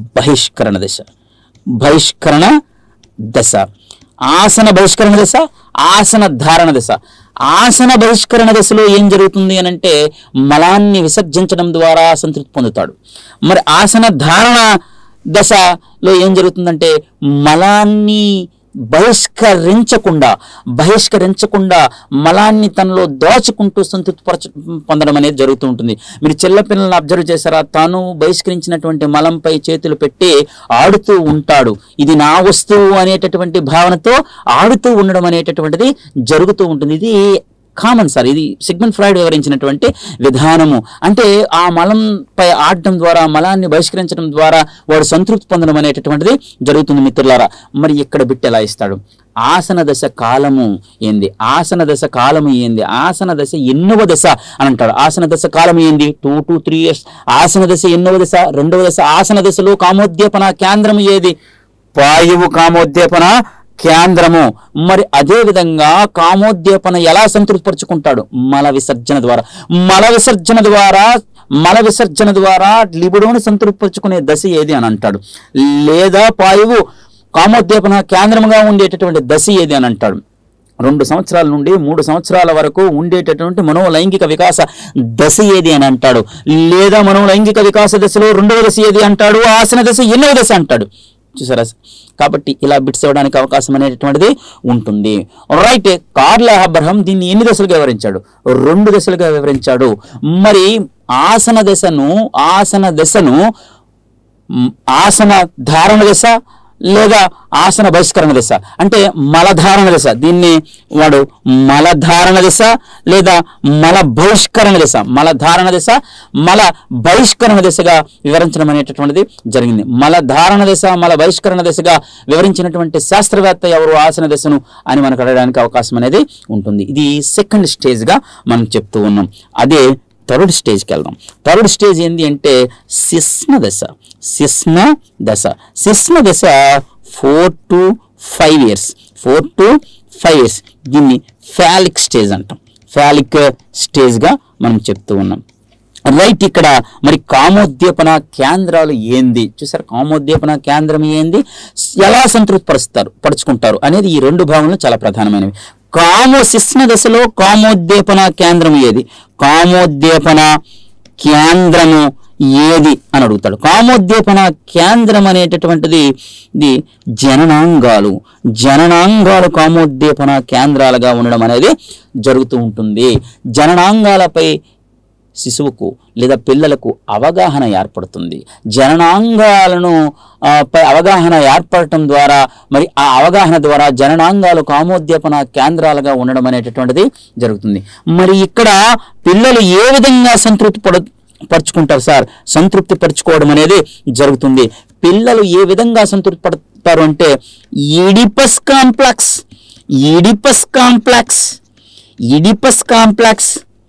బహిష్కరణ దశ బహిష్కరణ దశ ఆసన బహిష్కరణ దశ ఆసన ధారణ దశ ఆసన బహిష్కరణ దశలో ఏం జరుగుతుంది అని అంటే మలాన్ని విసర్జించడం ద్వారా సంతృప్తి పొందుతాడు మరి ఆసన ధారణ దశలో ఏం జరుగుతుందంటే మలాన్ని బహిష్కరించకుండా బహిష్కరించకుండా మలాన్ని తనలో దోచుకుంటూ సంతృప్తి పరచ పొందడం అనేది జరుగుతూ ఉంటుంది మీరు చిన్నపిల్లల్ని అబ్జర్వ్ చేశారా తాను బహిష్కరించినటువంటి మలంపై చేతులు పెట్టి ఆడుతూ ఉంటాడు ఇది నా వస్తువు అనేటటువంటి భావనతో ఆడుతూ ఉండడం అనేటటువంటిది జరుగుతూ ఉంటుంది ఇది కామన్ సార్ ఇది సిగ్మెంట్ ఫ్రాయిడ్ వివరించినటువంటి విధానము అంటే ఆ మలంపై ఆడటం ద్వారా మలాన్ని బహిష్కరించడం ద్వారా వాడు సంతృప్తి పొందడం అనేటటువంటిది జరుగుతుంది మిత్రులారా మరి ఇక్కడ బిట్ ఎలా ఇస్తాడు ఆసన దశ కాలము ఏంది ఆసన దశ కాలము ఏంది ఆసన దశ ఎన్నవ దశ అని అంటాడు ఆసన దశ కాలం ఏంది టూ టు త్రీ ఇయర్స్ ఆసన దశ ఎన్నవ దశ రెండవ దశ ఆసన దశలో కామోద్యపన కేంద్రం ఏది వాయువు కామోద్యపన కేంద్రము మరి అదే విధంగా కామోద్యపన ఎలా సంతృప్తిపరుచుకుంటాడు మల విసర్జన ద్వారా మల విసర్జన ద్వారా మల విసర్జన ద్వారా లిబుడోని సంతృప్తిపరుచుకునే దశ ఏది అని అంటాడు లేదా పాయువు కామోద్యపన కేంద్రముగా ఉండేటటువంటి దశ ఏది అని అంటాడు రెండు సంవత్సరాల నుండి మూడు సంవత్సరాల వరకు ఉండేటటువంటి మనోలైంగిక వికాస దశ ఏది అని అంటాడు లేదా మనోలైంగిక వికాస దశలో రెండవ దశ ఏది అంటాడు ఆసన దశ ఎన్నవ దశ అంటాడు చూసారా కాబట్టి ఇలా బిట్స్ ఇవ్వడానికి అవకాశం అనేటటువంటిది ఉంటుంది రైట్ కార్ల అబ్రహం దీన్ని ఎన్ని దశలుగా వివరించాడు రెండు దశలుగా వివరించాడు మరి ఆసన దశను ఆసన దశను మ్, ఆసన ధారణ దశ లేదా ఆసన బహిష్కరణ దశ అంటే మలధారణ దశ దీన్ని వాడు మలధారణ దశ లేదా మల బహిష్కరణ దశ మలధారణ దశ మల బహిష్కరణ దశగా వివరించడం అనేటటువంటిది జరిగింది మలధారణ దశ మల బహిష్కరణ దశగా వివరించినటువంటి శాస్త్రవేత్త ఎవరు ఆసన దశను అని మనకు అడగడానికి అవకాశం అనేది ఉంటుంది ఇది సెకండ్ స్టేజ్గా మనం చెప్తూ ఉన్నాం అదే థర్డ్ స్టేజ్కి వెళ్దాం థర్డ్ స్టేజ్ ఏంటి అంటే శిస్మ దశ శిస్మ దశ శిస్మ దశ four to five years four to five years దీన్ని ఫ్యాలిక్ స్టేజ్ అంటాం ఫ్యాలిక్ స్టేజ్గా మనం చెప్తూ ఉన్నాం రైట్ ఇక్కడ మరి కామోద్దీపన కేంద్రాలు ఏంది చూసారు కామోద్దీపన కేంద్రం ఏంది ఎలా సంతృప్తి పరుస్తారు పరుచుకుంటారు అనేది ఈ రెండు భావనలు చాలా ప్రధానమైనవి కామో శిస్న దశలో కామోద్దీపన కేంద్రం ఏది కామోద్దీపన కేంద్రము ఏది అని అడుగుతాడు కామోద్దీపన కేంద్రం అనేటటువంటిది ఇది జననాంగాలు జననాంగాలు కామోద్దీపన కేంద్రాలుగా ఉండడం అనేది జరుగుతూ ఉంటుంది జననాంగాలపై శిశువుకు లేదా పిల్లలకు అవగాహన ఏర్పడుతుంది జననాంగాలను ఆ, పై అవగాహన ఏర్పడటం ద్వారా మరి ఆ అవగాహన ద్వారా జననాంగాలు కామోద్యపన కేంద్రాలుగా ఉండడం అనేటటువంటిది జరుగుతుంది మరి ఇక్కడ పిల్లలు ఏ విధంగా సంతృప్తి పడ పరుచుకుంటారు సార్ సంతృప్తి పరుచుకోవడం అనేది జరుగుతుంది పిల్లలు ఏ విధంగా సంతృప్తి పడతారు అంటే Oedipus complex Oedipus complex Oedipus complex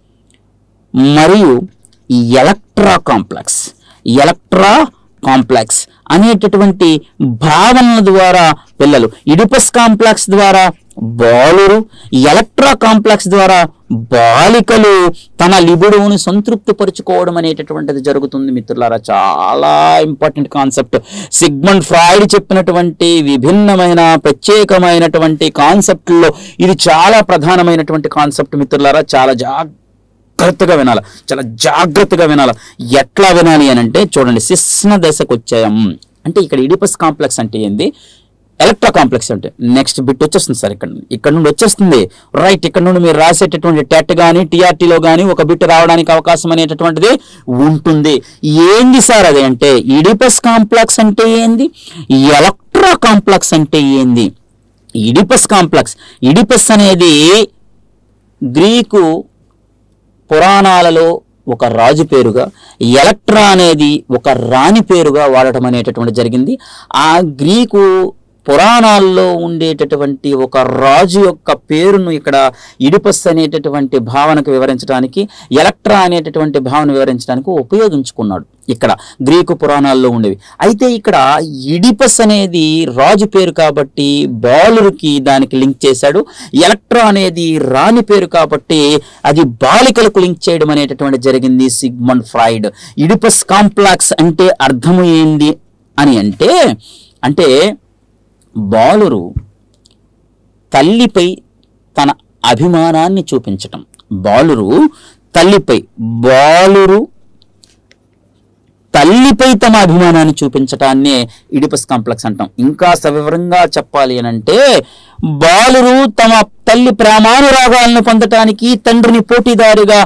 మరియు ఎలక్ట్రా కాంప్లెక్స్ ఎలక్ట్రా కాంప్లెక్స్ అనేటటువంటి భావనల ద్వారా పిల్లలు ఇడిపస్ కాంప్లెక్స్ ద్వారా బాలురు ఎలక్ట్రా కాంప్లెక్స్ ద్వారా బాలికలు తన లిబిడోను సంతృప్తి పరుచుకోవడం అనేటటువంటిది జరుగుతుంది మిత్రులారా చాలా ఇంపార్టెంట్ కాన్సెప్ట్ సిగ్మండ్ ఫ్రాయిడ్ చెప్పినటువంటి విభిన్నమైన ప్రత్యేకమైనటువంటి కాన్సెప్ట్లో ఇది చాలా ప్రధానమైనటువంటి కాన్సెప్ట్ మిత్రులారా చాలా జాగ్రత్త జాగ్రత్తగా వినాలి చాలా జాగ్రత్తగా వినాలి ఎట్లా వినాలి అని అంటే చూడండి శిస్న దశకు వచ్చాం అంటే ఇక్కడ ఇడిపస్ కాంప్లెక్స్ అంటే ఏంది ఎలక్ట్రా కాంప్లెక్స్ అంటే నెక్స్ట్ బిట్ వచ్చేస్తుంది సార్ ఇక్కడ నుండి ఇక్కడ నుండి వచ్చేస్తుంది రైట్ ఇక్కడ నుండి మీరు రాసేటటువంటి టెట్ కానీ టీఆర్టీలో కానీ ఒక బిట్ రావడానికి అవకాశం అనేటటువంటిది ఉంటుంది ఏంది సార్ అది అంటే ఇడిపస్ కాంప్లెక్స్ అంటే ఏంది ఎలక్ట్రా కాంప్లెక్స్ అంటే ఏంది ఇడిపస్ కాంప్లెక్స్ ఇడిపస్ అనేది గ్రీకు పురాణాలలో ఒక రాజు పేరుగా ఎలక్ట్రా అనేది ఒక రాణి పేరుగా వాడటం అనేటటువంటి జరిగింది ఆ గ్రీకు పురాణాల్లో ఉండేటటువంటి ఒక రాజు యొక్క పేరును ఇక్కడ ఇడిపస్ అనేటటువంటి భావనకు వివరించడానికి ఎలక్ట్రా అనేటటువంటి భావన వివరించడానికి ఉపయోగించుకున్నాడు ఇక్కడ గ్రీకు పురాణాల్లో ఉండేవి అయితే ఇక్కడ ఇడిపస్ అనేది రాజు పేరు కాబట్టి బాలురికి దానికి లింక్ చేశాడు ఎలక్ట్రా అనేది రాణి పేరు కాబట్టి అది బాలికలకు లింక్ చేయడం అనేటటువంటి జరిగింది సిగ్మండ్ ఫ్రాయిడ్ ఇడిపస్ కాంప్లెక్స్ అంటే అర్థము ఏంది అని అంటే అంటే బాలురు తల్లిపై తన అభిమానాన్ని చూపించటం బాలురు తల్లిపై బాలురు తల్లిపై తమ అభిమానాన్ని చూపించటాన్నే ఇడిపస్ కాంప్లెక్స్ అంటాం ఇంకా సవివరంగా చెప్పాలి అని అంటే బాలురు తమ తల్లి ప్రేమానురాగాలను పొందటానికి తండ్రిని పోటీదారుగా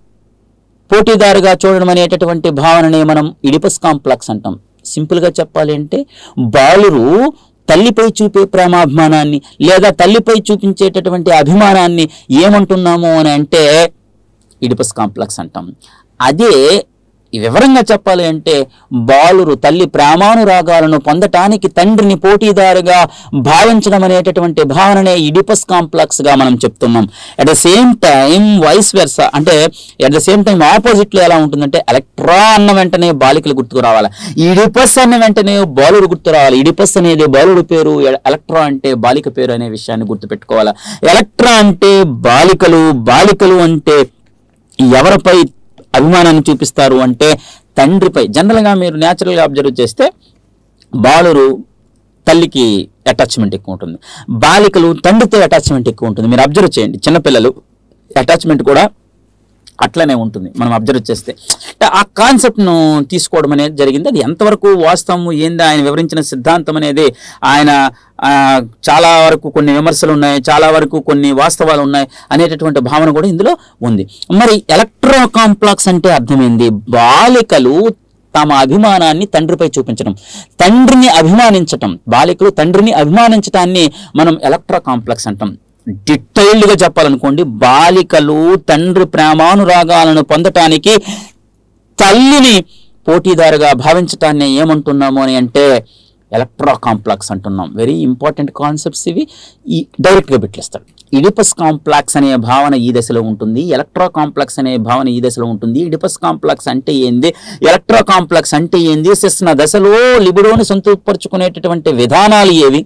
పోటీదారుగా చూడడం అనేటటువంటి భావననే మనం ఇడిపస్ కాంప్లెక్స్ అంటాం సింపుల్గా చెప్పాలి అంటే బాలురు తల్లిపై చూపే ప్రేమాభిమానాన్ని లేదా తల్లిపై చూపించేటటువంటి అభిమానాన్ని ఏమంటున్నాము అని అంటే ఇడిపస్ కాంప్లెక్స్ అంటాం అదే ఈ వివరంగా చెప్పాలి అంటే బాలురు తల్లి ప్రేమానురాగాలను పొందటానికి తండ్రిని పోటీదారుగా భావించడం అనేటటువంటి భావననే ఇడిపస్ కాంప్లెక్స్ గా మనం చెప్తున్నాం at the same time vice versa అంటే at the same time opposite లో ఎలా ఉంటుందంటే ఎలక్ట్రా అన్న వెంటనే బాలికలు గుర్తుకు రావాలి ఇడిపస్ అన్న వెంటనే బాలుడు గుర్తు రావాలి ఇడిపస్ అనేది బాలుడు పేరు ఎ- ఎలక్ట్రా అంటే బాలిక పేరు అనే విషయాన్ని గుర్తుపెట్టుకోవాలి ఎలక్ట్రా అంటే బాలికలు బాలికలు అంటే ఎవరిపై అభిమానాన్ని చూపిస్తారు అంటే తండ్రిపై జనరల్గా మీరు న్యాచురల్గా అబ్జర్వ్ చేస్తే బాలురు తల్లికి అటాచ్మెంట్ ఎక్కువ ఉంటుంది బాలికలు తండ్రితో అటాచ్మెంట్ ఎక్కువ ఉంటుంది మీరు అబ్జర్వ్ చేయండి చిన్నపిల్లలు అటాచ్మెంట్ కూడా అట్లనే ఉంటుంది మనం అబ్జర్వ్ చేస్తే అంటే ఆ కాన్సెప్ట్ను తీసుకోవడం అనేది జరిగింది అది ఎంతవరకు వాస్తవం ఏంది ఆయన వివరించిన సిద్ధాంతం అనేది ఆయన ఆ, చాలా వరకు కొన్ని విమర్శలు ఉన్నాయి చాలా వరకు కొన్ని వాస్తవాలు ఉన్నాయి అనేటటువంటి భావన కూడా ఇందులో ఉంది మరి ఎలక్ట్రో కాంప్లెక్స్ అంటే అర్థమైంది బాలికలు తమ అభిమానాన్ని తండ్రిపై చూపించడం తండ్రిని అభిమానించటం బాలికలు తండ్రిని అభిమానించటాన్ని మనం ఎలక్ట్రో కాంప్లెక్స్ అంటాం డీటెయిల్డ్గా చెప్పాలనుకోండి బాలికలు తండ్రి ప్రేమానురాగాలను పొందటానికి తల్లిని పోటీదారుగా భావించటాన్ని ఏమంటున్నాము అని అంటే ఎలక్ట్రా కాంప్లెక్స్ అంటున్నాం వెరీ ఇంపార్టెంట్ కాన్సెప్ట్స్ ఇవి ఈ డైరెక్ట్గా పెట్టేస్తాడు ఇడిపస్ కాంప్లెక్స్ అనే భావన ఈ దశలో ఉంటుంది ఎలక్ట్రా కాంప్లెక్స్ అనే భావన ఈ దశలో ఉంటుంది ఇడిపస్ కాంప్లెక్స్ అంటే ఏంది ఎలక్ట్రా కాంప్లెక్స్ అంటే ఏంది శిస్న దశలో లిబిడోని సంతృప్తిపరుచుకునేటటువంటి విధానాలు ఏవి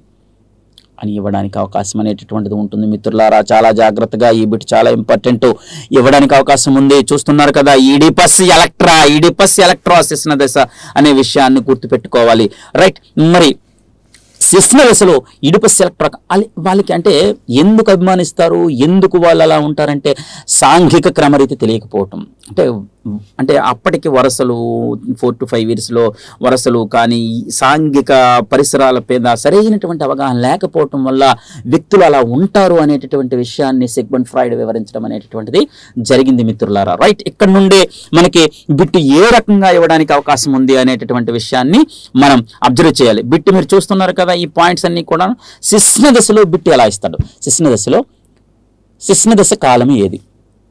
అని ఇవ్వడానికి అవకాశం అనేటటువంటిది ఉంటుంది మిత్రులారా చాలా జాగ్రత్తగా ఈ బిట్ చాలా ఇంపార్టెంట్ ఇవ్వడానికి అవకాశం ఉంది చూస్తున్నారు కదా ఈడిపస్ ఎలక్ట్రా ఈడిపస్ ఎలక్ట్రా శిస్న దశ అనే విషయాన్ని గుర్తుపెట్టుకోవాలి రైట్ మరి శిస్న దశలో ఇడుపస్ ఎలక్ట్రా వాళ్ళకి అంటే ఎందుకు అభిమానిస్తారు ఎందుకు వాళ్ళు అలా ఉంటారంటే సాంఘిక క్రమరీతి తెలియకపోవటం అంటే అంటే అప్పటికి వరసలు ఫోర్ టు ఫైవ్ ఇయర్స్లో వరసలు కానీ ఈ సాంఘిక పరిసరాల మీద సరైనటువంటి అవగాహన లేకపోవటం వల్ల వ్యక్తులు అలా ఉంటారు అనేటటువంటి విషయాన్ని సెగ్మెంట్ ఫ్రాయిడ్ వివరించడం అనేటటువంటిది జరిగింది మిత్రులారా రైట్ ఇక్కడ నుండే మనకి బిట్టు ఏ రకంగా ఇవ్వడానికి అవకాశం ఉంది అనేటటువంటి విషయాన్ని మనం అబ్జర్వ్ చేయాలి బిట్టు మీరు చూస్తున్నారు కదా ఈ పాయింట్స్ అన్ని కూడా శిస్న దశలో బిట్టు ఎలా ఇస్తాడు శిస్న దశలో శిస్న దశ కాలం ఏది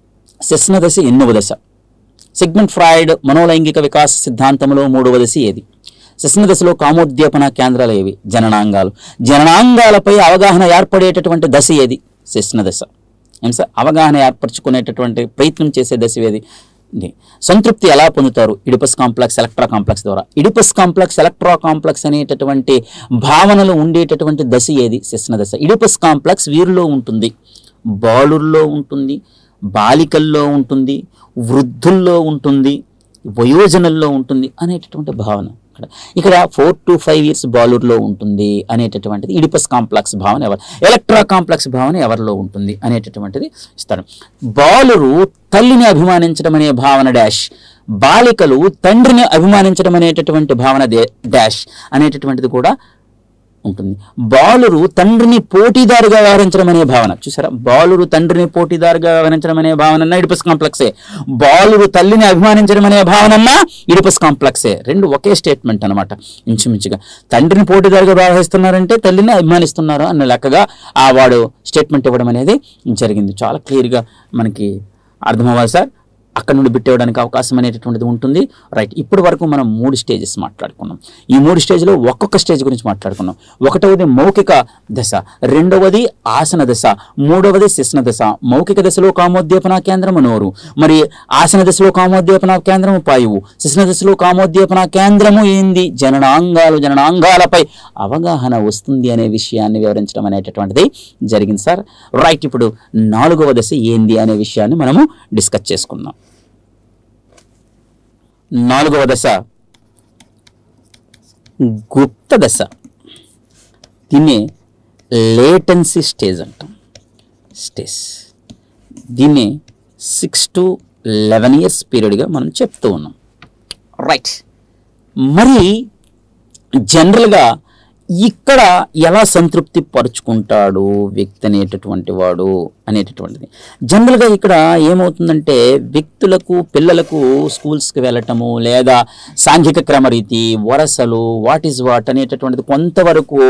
శిస్న దశ ఎన్నవ దశ సెగ్మెంట్ ఫ్రాయిడ్ మనోలైంగిక వికాస సిద్ధాంతంలో మూడవ దశ ఏది శిస్న దశలో కామోద్దీపన కేంద్రాలు ఏవి జననాంగాలు జననాంగాలపై అవగాహన ఏర్పడేటటువంటి దశ ఏది శిస్న దశ ఏం సార్ అవగాహన ఏర్పరచుకునేటటువంటి ప్రయత్నం చేసే దశ ఏది ఇది. సంతృప్తి ఎలా పొందుతారు ఇడిపస్ కాంప్లెక్స్ ఎలక్ట్రా కాంప్లెక్స్ ద్వారా ఇడిపస్ కాంప్లెక్స్ ఎలక్ట్రా కాంప్లెక్స్ అనేటటువంటి భావనలు ఉండేటటువంటి దశ ఏది శిస్న దశ ఇడిపస్ కాంప్లెక్స్ వీరిలో ఉంటుంది బాలుల్లో ఉంటుంది బాలికల్లో ఉంటుంది వృద్ధుల్లో ఉంటుంది వయోజనుల్లో ఉంటుంది అనేటటువంటి భావన ఇక్కడ ఇక్కడ ఫోర్ టు ఫైవ్ ఇయర్స్ బాలుర్లో ఉంటుంది అనేటటువంటిది ఇడిపస్ కాంప్లెక్స్ భావన ఎవరు ఎలక్ట్రా కాంప్లెక్స్ భావన ఎవరిలో ఉంటుంది అనేటటువంటిది ఇస్తారు బాలురు తల్లిని అభిమానించడం అనే భావన డాష్ బాలికలు తండ్రిని అభిమానించడం అనేటటువంటి భావన దే- డాష్ అనేటటువంటిది కూడా ఉంటుంది బాలురు తండ్రిని పోటీదారుగా వ్యవహరించడం అనే భావన చూసారా బాలురు తండ్రిని పోటీదారుగా వ్యవహరించడం అనే భావన అన్న ఇడిపస్ కాంప్లెక్సే బాలురు తల్లిని అభిమానించడం అనే భావన అన్న ఇడిపస్ కాంప్లెక్సే రెండు ఒకే స్టేట్మెంట్ అనమాట ఇంచుమించుగా తండ్రిని పోటీదారుగా వ్యవహరిస్తున్నారంటే తల్లిని అభిమానిస్తున్నారు అన్న లెక్కగా ఆ వాడు స్టేట్మెంట్ ఇవ్వడం అనేది జరిగింది చాలా క్లియర్గా మనకి అర్థమవ్వాలి సార్ అక్కడ నుండి బిట్ ఇవ్వడానికి అవకాశం అనేటటువంటిది ఉంటుంది రైట్ ఇప్పటి వరకు మనం మూడు స్టేజెస్ మాట్లాడుకున్నాం ఈ మూడు స్టేజ్లో ఒక్కొక్క స్టేజ్ గురించి మాట్లాడుకున్నాం ఒకటవది మౌఖిక దశ రెండవది ఆసన దశ మూడవది శిస్న దశ మౌఖిక దశలో కామోద్దీపన కేంద్రము నోరు మరి ఆసన దశలో కామోద్దీపన కేంద్రము పాయువు శిస్న దశలో కామోద్దీపన కేంద్రము ఏంది జననాంగాలు జననాంగాలపై అవగాహన వస్తుంది అనే విషయాన్ని వివరించడం అనేటటువంటిది జరిగింది సార్ రైట్ ఇప్పుడు నాలుగవ దశ ఏంది అనే విషయాన్ని మనము డిస్కస్ చేసుకుందాం నాలుగవ దశ గుప్త దశ దీన్ని లేటెన్సీ స్టేజ్ అంటాం స్టేజ్ దీన్ని సిక్స్ టు లెవెన్ ఇయర్స్ పీరియడ్గా మనం చెప్తూ ఉన్నాం రైట్ మరి జనరల్గా ఇక్కడ ఎలా సంతృప్తి పరుచుకుంటాడు వ్యక్తి అనేటటువంటి వాడు అనేటటువంటిది జనరల్గా ఇక్కడ ఏమవుతుందంటే వ్యక్తులకు పిల్లలకు స్కూల్స్కి వెళ్ళటము లేదా సాంఘిక క్రమరీతి వరసలు వాట్ ఈజ్ వాట్ అనేటటువంటిది కొంతవరకు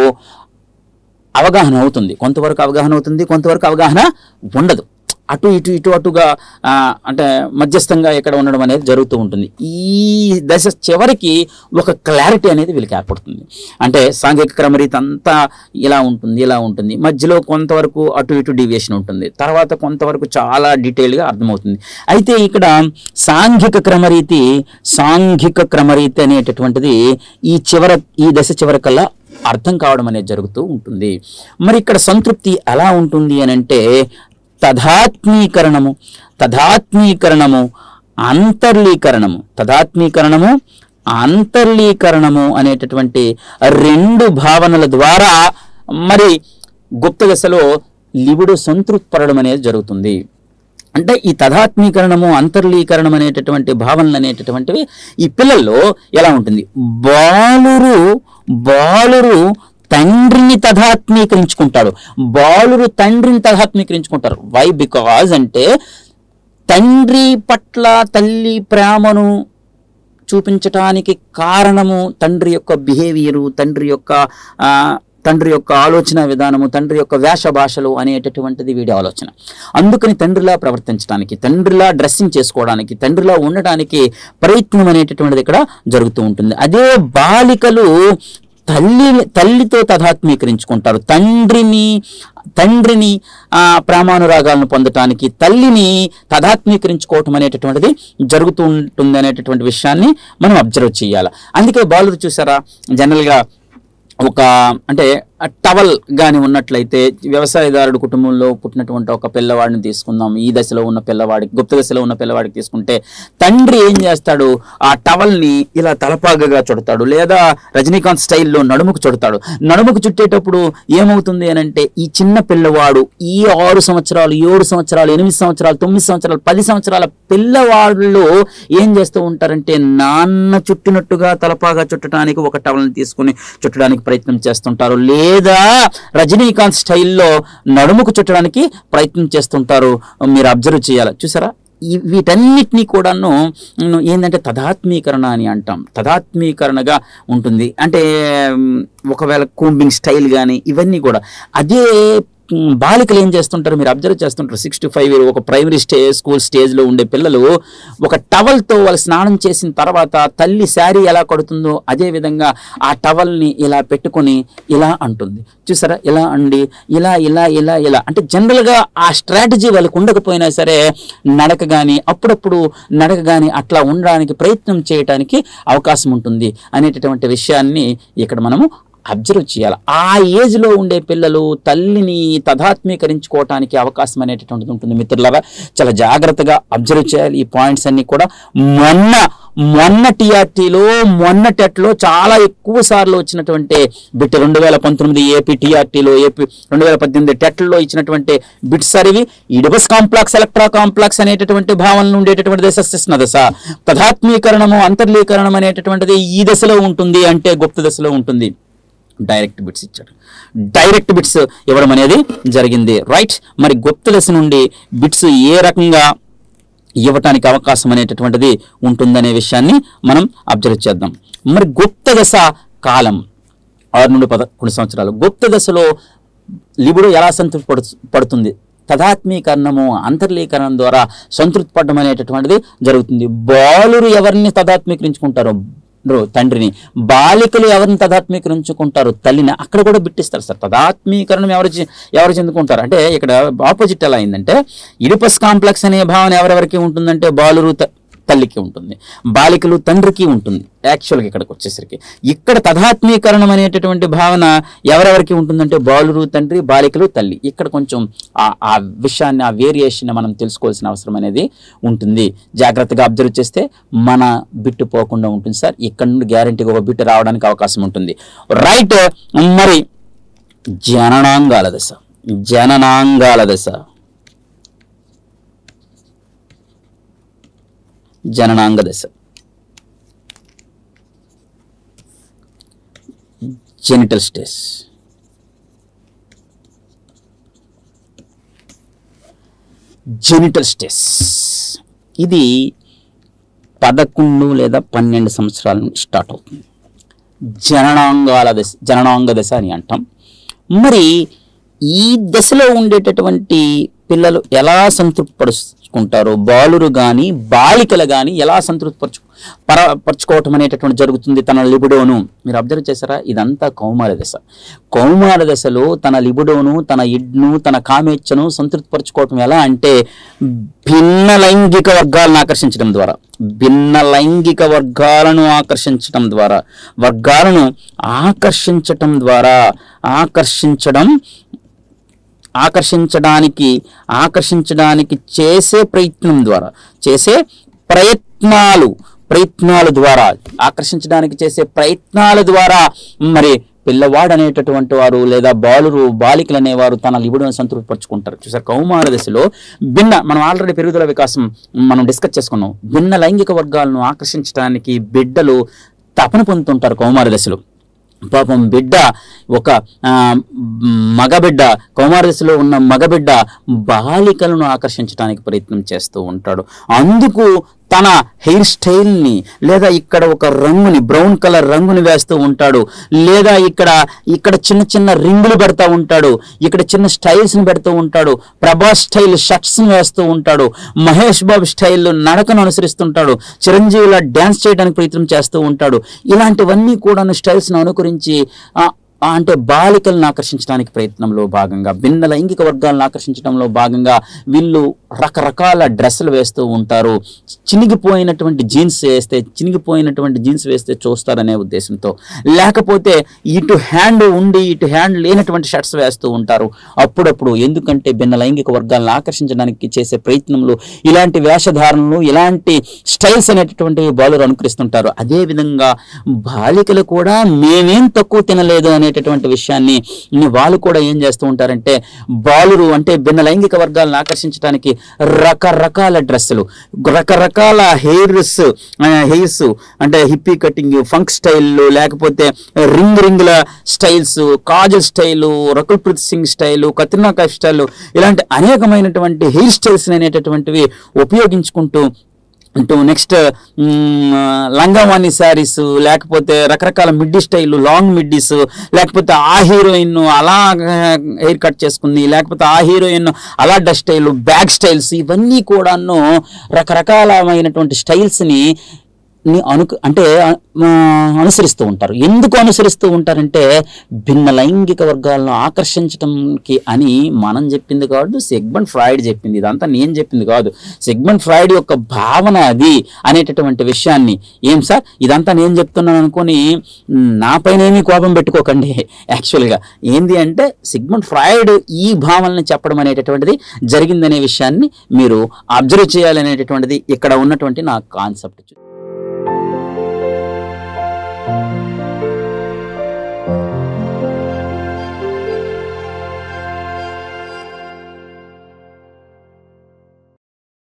అవగాహన అవుతుంది కొంతవరకు అవగాహన అవుతుంది కొంతవరకు అవగాహన ఉండదు అటు ఇటు ఇటు అటుగా ఆ, అంటే మధ్యస్థంగా ఇక్కడ ఉండడం అనేది జరుగుతూ ఉంటుంది ఈ దశ చివరికి ఒక క్లారిటీ అనేది వీళ్ళకి ఏర్పడుతుంది అంటే సాంఘిక క్రమరీతి అంతా ఇలా ఉంటుంది ఇలా ఉంటుంది మధ్యలో కొంతవరకు అటు ఇటు డీవియేషన్ ఉంటుంది తర్వాత కొంతవరకు చాలా డీటెయిల్గా అర్థమవుతుంది అయితే ఇక్కడ సాంఘిక క్రమరీతి సాంఘిక క్రమరీతి అనేటటువంటిది ఈ చివర ఈ దశ చివరికల్లా అర్థం కావడం అనేది జరుగుతూ ఉంటుంది మరి ఇక్కడ సంతృప్తి ఎలా ఉంటుంది అని అంటే తదాత్మీకరణము తదాత్మీకరణము అంతర్లీకరణము తదాత్మీకరణము అంతర్లీకరణము అనేటటువంటి రెండు భావనల ద్వారా మరి గుప్త దశలో లిబుడు సంతృప్తిపడడం అనేది జరుగుతుంది అంటే ఈ తదాత్మీకరణము అంతర్లీకరణం అనేటటువంటి భావనలు అనేటటువంటివి ఈ పిల్లల్లో ఎలా ఉంటుంది బాలురు బాలురు తండ్రిని తదాత్మీకరించుకుంటాడు బాలురు తండ్రిని తదాత్మీకరించుకుంటారు వై బికాజ్ అంటే తండ్రి పట్ల తల్లి ప్రేమను చూపించటానికి కారణము తండ్రి యొక్క బిహేవియరు తండ్రి యొక్క ఆ, తండ్రి యొక్క ఆలోచన విధానము తండ్రి యొక్క వేష భాషలు అనేటటువంటిది వీడి ఆలోచన అందుకని తండ్రిలా ప్రవర్తించడానికి తండ్రిలా డ్రెస్సింగ్ చేసుకోవడానికి తండ్రిలా ఉండడానికి ప్రయత్నం అనేటటువంటిది ఇక్కడ జరుగుతూ ఉంటుంది అదే బాలికలు తల్లి తల్లితో తదాత్మీకరించుకుంటారు తండ్రిని తండ్రిని ఆ, ప్రేమానురాగాలను పొందటానికి తల్లిని తదాత్మీకరించుకోవటం అనేటటువంటిది జరుగుతూ ఉంటుంది అనేటటువంటి విషయాన్ని మనం అబ్జర్వ్ చేయాలి అందుకే బాలురు చూసారా జనరల్గా ఒక అంటే టవల్ కానీ ఉన్నట్లయితే వ్యవసాయదారుడు కుటుంబంలో పుట్టినటువంటి ఒక పిల్లవాడిని తీసుకుందాం ఈ దశలో ఉన్న పిల్లవాడికి గుప్త దశలో ఉన్న పిల్లవాడికి తీసుకుంటే తండ్రి ఏం చేస్తాడు ఆ టవల్ని ఇలా తలపాగగా చుడతాడు లేదా రజనీకాంత్ స్టైల్లో నడుముకు చుడతాడు నడుముకు చుట్టేటప్పుడు ఏమవుతుంది అని అంటే ఈ చిన్న పిల్లవాడు ఈ ఆరు సంవత్సరాలు ఏడు సంవత్సరాలు ఎనిమిది సంవత్సరాలు తొమ్మిది సంవత్సరాలు పది సంవత్సరాల పిల్లవాళ్ళు ఏం చేస్తూ ఉంటారంటే నాన్న చుట్టినట్టుగా తలపాగా చుట్టడానికి ఒక టవల్ని తీసుకుని చుట్టడానికి ప్రయత్నం చేస్తుంటారు లేదా రజనీకాంత్ స్టైల్లో నడుముకు చుట్టడానికి ప్రయత్నం చేస్తుంటారు మీరు అబ్జర్వ్ చేయాలి చూసారా ఈ వీటన్నిటినీ కూడాను ఉమ్, ఏంటంటే తదాత్మీకరణ అని అంటాం తదాత్మీకరణగా ఉంటుంది అంటే ఉమ్, ఒకవేళ కూంబింగ్ స్టైల్ కానీ ఇవన్నీ కూడా అదే ఉమ్, బాలికలు ఏం చేస్తుంటారు మీరు అబ్జర్వ్ చేస్తుంటారు సిక్స్ టు ఫైవ్ ఒక ప్రైమరీ స్టే స్కూల్ స్టేజ్లో ఉండే పిల్లలు ఒక టవల్తో వాళ్ళు స్నానం చేసిన తర్వాత తల్లి శారీ ఎలా కడుతుందో అదే విధంగా ఆ టవల్ని ఇలా పెట్టుకొని ఇలా అంటుంది చూసారా ఇలా అండి ఇలా ఇలా ఇలా ఇలా అంటే జనరల్గా ఆ స్ట్రాటజీ వాళ్ళకు ఉండకపోయినా సరే నడక కానీ అప్పుడప్పుడు నడక కానీ అట్లా ఉండడానికి ప్రయత్నం చేయడానికి అవకాశం ఉంటుంది అనేటటువంటి విషయాన్ని ఇక్కడ మనము అబ్జర్వ్ చేయాలి ఆ ఏజ్లో ఉండే పిల్లలు తల్లిని తదాత్మీకరించుకోవటానికి అవకాశం అనేటటువంటిది ఉంటుంది మిత్రులారా చాలా జాగ్రత్తగా అబ్జర్వ్ చేయాలి ఈ పాయింట్స్ అన్ని కూడా మొన్న మొన్న టీఆర్టీలో మొన్న టెట్లో చాలా ఎక్కువ సార్లు వచ్చినటువంటి బిట్ రెండు వేల పంతొమ్మిది ఏపీ టీఆర్టీలో ఏపీ రెండు వేల పద్దెనిమిది టెట్లో ఇచ్చినటువంటి బిట్స్ అరివి ఇడబస్ కాంప్లెక్స్ ఎలక్ట్రా కాంప్లెక్స్ అనేటటువంటి భావనలు ఉండేటటువంటి దశ శిష్ణ దశ తదాత్మీకరణము అంతర్లీకరణం అనేటటువంటిది ఈ దశలో ఉంటుంది అంటే గుప్త దశలో ఉంటుంది డైరెక్ట్ బిట్స్ ఇచ్చాడు డైరెక్ట్ బిట్స్ ఇవ్వడం అనేది జరిగింది రైట్ మరి గుప్త దశ నుండి బిట్స్ ఏ రకంగా ఇవ్వటానికి అవకాశం అనేటటువంటిది ఉంటుందనే విషయాన్ని మనం అబ్జర్వ్ చేద్దాం మరి గుప్త దశ కాలం ఆరు నుండి పదకొండు సంవత్సరాలు గుప్త దశలో లిబుడు ఎలా సంతృప్తి పడు పడుతుంది తదాత్మీకరణము అంతర్లీకరణం ద్వారా సంతృప్తి పడడం అనేటటువంటిది జరుగుతుంది బాలురు ఎవరిని తదాత్మీకరించుకుంటారో బ్రో తండ్రిని బాలికలు ఎవరిని తదాత్మీకరించుకుంటారు తల్లిని అక్కడ కూడా బిట్టిస్తారు సార్ తదాత్మీకరణం ఎవరు చె- ఎవరు చెందుకుంటారు అంటే ఇక్కడ ఆపోజిట్ ఎలా అయిందంటే ఇడిపస్ కాంప్లెక్స్ అనే భావన ఎవరెవరికి ఉంటుందంటే బాలురు త- తల్లికి ఉంటుంది బాలికలు తండ్రికి ఉంటుంది యాక్చువల్గా ఇక్కడికి వచ్చేసరికి ఇక్కడ తదాత్మీకరణం అనేటటువంటి భావన ఎవరెవరికి ఉంటుందంటే బాలురు తండ్రి బాలికలు తల్లి ఇక్కడ కొంచెం ఆ ఆ విషయాన్ని ఆ వేరియేషన్ మనం తెలుసుకోవాల్సిన అవసరం అనేది ఉంటుంది జాగ్రత్తగా అబ్జర్వ్ చేస్తే మన బిట్టు పోకుండా ఉంటుంది సార్ ఇక్కడ నుండి గ్యారంటీగా ఒక బిట్టు రావడానికి అవకాశం ఉంటుంది రైట్ మరి జననాంగాల దశ జననాంగాల దశ జననాంగ దశ జెనిటల్ స్టేజ్ జెనిటల్ స్టేజ్ ఇది పదకొండు లేదా పన్నెండు సంవత్సరాల నుండి స్టార్ట్ అవుతుంది జననాంగాల దశ జననాంగ దశ అని అంటాం మరి ఈ దశలో ఉండేటటువంటి పిల్లలు ఎలా సంతృప్తిపరుచుకుంటారో బాలురు కానీ బాలికలు కానీ ఎలా సంతృప్తిపరచు పర పరచుకోవటం అనేటటువంటి జరుగుతుంది తన లిబిడోను మీరు అబ్జర్వ్ చేశారా ఇదంతా కౌమార దశ కౌమార దశలో తన లిబిడోను తన ఇడ్ను తన కామేచ్ఛను సంతృప్తిపరచుకోవటం ఎలా అంటే భిన్న లైంగిక వర్గాలను ఆకర్షించడం ద్వారా భిన్న లైంగిక వర్గాలను ఆకర్షించడం ద్వారా వర్గాలను ఆకర్షించటం ద్వారా ఆకర్షించడం ఆకర్షించడానికి ఆకర్షించడానికి చేసే ప్రయత్నం ద్వారా చేసే ప్రయత్నాలు ప్రయత్నాల ద్వారా ఆకర్షించడానికి చేసే ప్రయత్నాల ద్వారా మరి పిల్లవాడు అనేటటువంటి వారు లేదా బాలురు బాలికలు అనేవారు తన లిబుడును సంతృప్తిపరచుకుంటారు చూసారు కౌమార దశలో భిన్న మనం ఆల్రెడీ పెరుగుదల వికాసం మనం డిస్కస్ చేసుకున్నాం భిన్న లైంగిక వర్గాలను ఆకర్షించడానికి బిడ్డలు తపన పొందుతుంటారు కౌమార దశలో పాపం బిడ్డ ఒక ఆ, మగబిడ్డ కౌమార దశలో ఉన్న మగబిడ్డ బాలికలను ఆకర్షించడానికి ప్రయత్నం చేస్తూ ఉంటాడు అందుకు తన హెయిర్ స్టైల్ని లేదా ఇక్కడ ఒక రంగుని బ్రౌన్ కలర్ రంగుని వేస్తూ ఉంటాడు లేదా ఇక్కడ ఇక్కడ చిన్న చిన్న రింగులు పెడతా ఉంటాడు ఇక్కడ చిన్న స్టైల్స్ని పెడుతూ ఉంటాడు ప్రభాస్ స్టైల్ షర్ట్స్ని వేస్తూ ఉంటాడు మహేష్ బాబు స్టైల్ నడకను అనుసరిస్తుంటాడు చిరంజీవిలా డ్యాన్స్ చేయడానికి ప్రయత్నం చేస్తూ ఉంటాడు ఇలాంటివన్నీ కూడా స్టైల్స్ని అనుకరించి ఆ, ఆ అంటే బాలికలను ఆకర్షించడానికి ప్రయత్నంలో భాగంగా భిన్న లైంగిక వర్గాలను ఆకర్షించడంలో భాగంగా వీళ్ళు రకరకాల డ్రెస్సులు వేస్తూ ఉంటారు చినిగిపోయినటువంటి జీన్స్ వేస్తే చినిగిపోయినటువంటి జీన్స్ వేస్తే చూస్తారనే ఉద్దేశంతో లేకపోతే ఇటు హ్యాండ్ ఉండి ఇటు హ్యాండ్ లేనటువంటి షర్ట్స్ వేస్తూ ఉంటారు అప్పుడప్పుడు ఎందుకంటే భిన్న లైంగిక వర్గాలను ఆకర్షించడానికి చేసే ప్రయత్నంలో ఇలాంటి వేషధారణలు ఇలాంటి స్టైల్స్ అనేటటువంటివి బాలురు అనుకరిస్తుంటారు అదేవిధంగా బాలికలు కూడా మేమేం తక్కువ తినలేదు అనేటటువంటి విషయాన్ని వాళ్ళు కూడా ఏం చేస్తూ ఉంటారంటే బాలురు అంటే భిన్న లైంగిక వర్గాలను ఆకర్షించడానికి రకరకాల డ్రెస్సులు రకరకాల హెయిర్స్ హెయిర్స్ అంటే హిప్పీ కటింగ్ ఫంక్ స్టైల్ లేకపోతే రింగ్ రింగుల styles Kajal style Rakul Preet Singh style Katrina Kaif style ఇలాంటి అనేకమైనటువంటి హెయిర్ స్టైల్స్ అనేటటువంటివి ఉపయోగించుకుంటూ అంటూ నెక్స్ట్ లంగావాణి శారీస్ లేకపోతే రకరకాల మిడ్డీ స్టైల్ లాంగ్ మిడ్డీస్ లేకపోతే ఆ హీరోయిన్ అలా హెయిర్ కట్ చేసుకుంది లేకపోతే ఆ హీరోయిన్ అలా డ్రెస్ స్టైల్ బ్యాగ్ స్టైల్స్ ఇవన్నీ కూడాను రకరకాలమైనటువంటి స్టైల్స్ని ని అను అంటే ఆ, అనుసరిస్తూ ఉంటారు ఎందుకు అనుసరిస్తూ ఉంటారంటే భిన్న లైంగిక వర్గాలను ఆకర్షించడంకి అని మనం చెప్పింది కాదు సెగ్మెంట్ ఫ్రాయిడ్ చెప్పింది ఇదంతా నేను చెప్పింది కాదు సెగ్మెంట్ ఫ్రాయిడ్ యొక్క భావన అది అనేటటువంటి విషయాన్ని ఏం సార్ ఇదంతా నేను చెప్తున్నాను అనుకొని నా పైన ఏమీ కోపం పెట్టుకోకండి యాక్చువల్గా ఏంది అంటే సిగ్మెంట్ ఫ్రాయిడ్ ఈ భావనని చెప్పడం అనేటటువంటిది జరిగిందనే విషయాన్ని మీరు అబ్జర్వ్ చేయాలనేటటువంటిది ఇక్కడ ఉన్నటువంటి నా కాన్సెప్ట్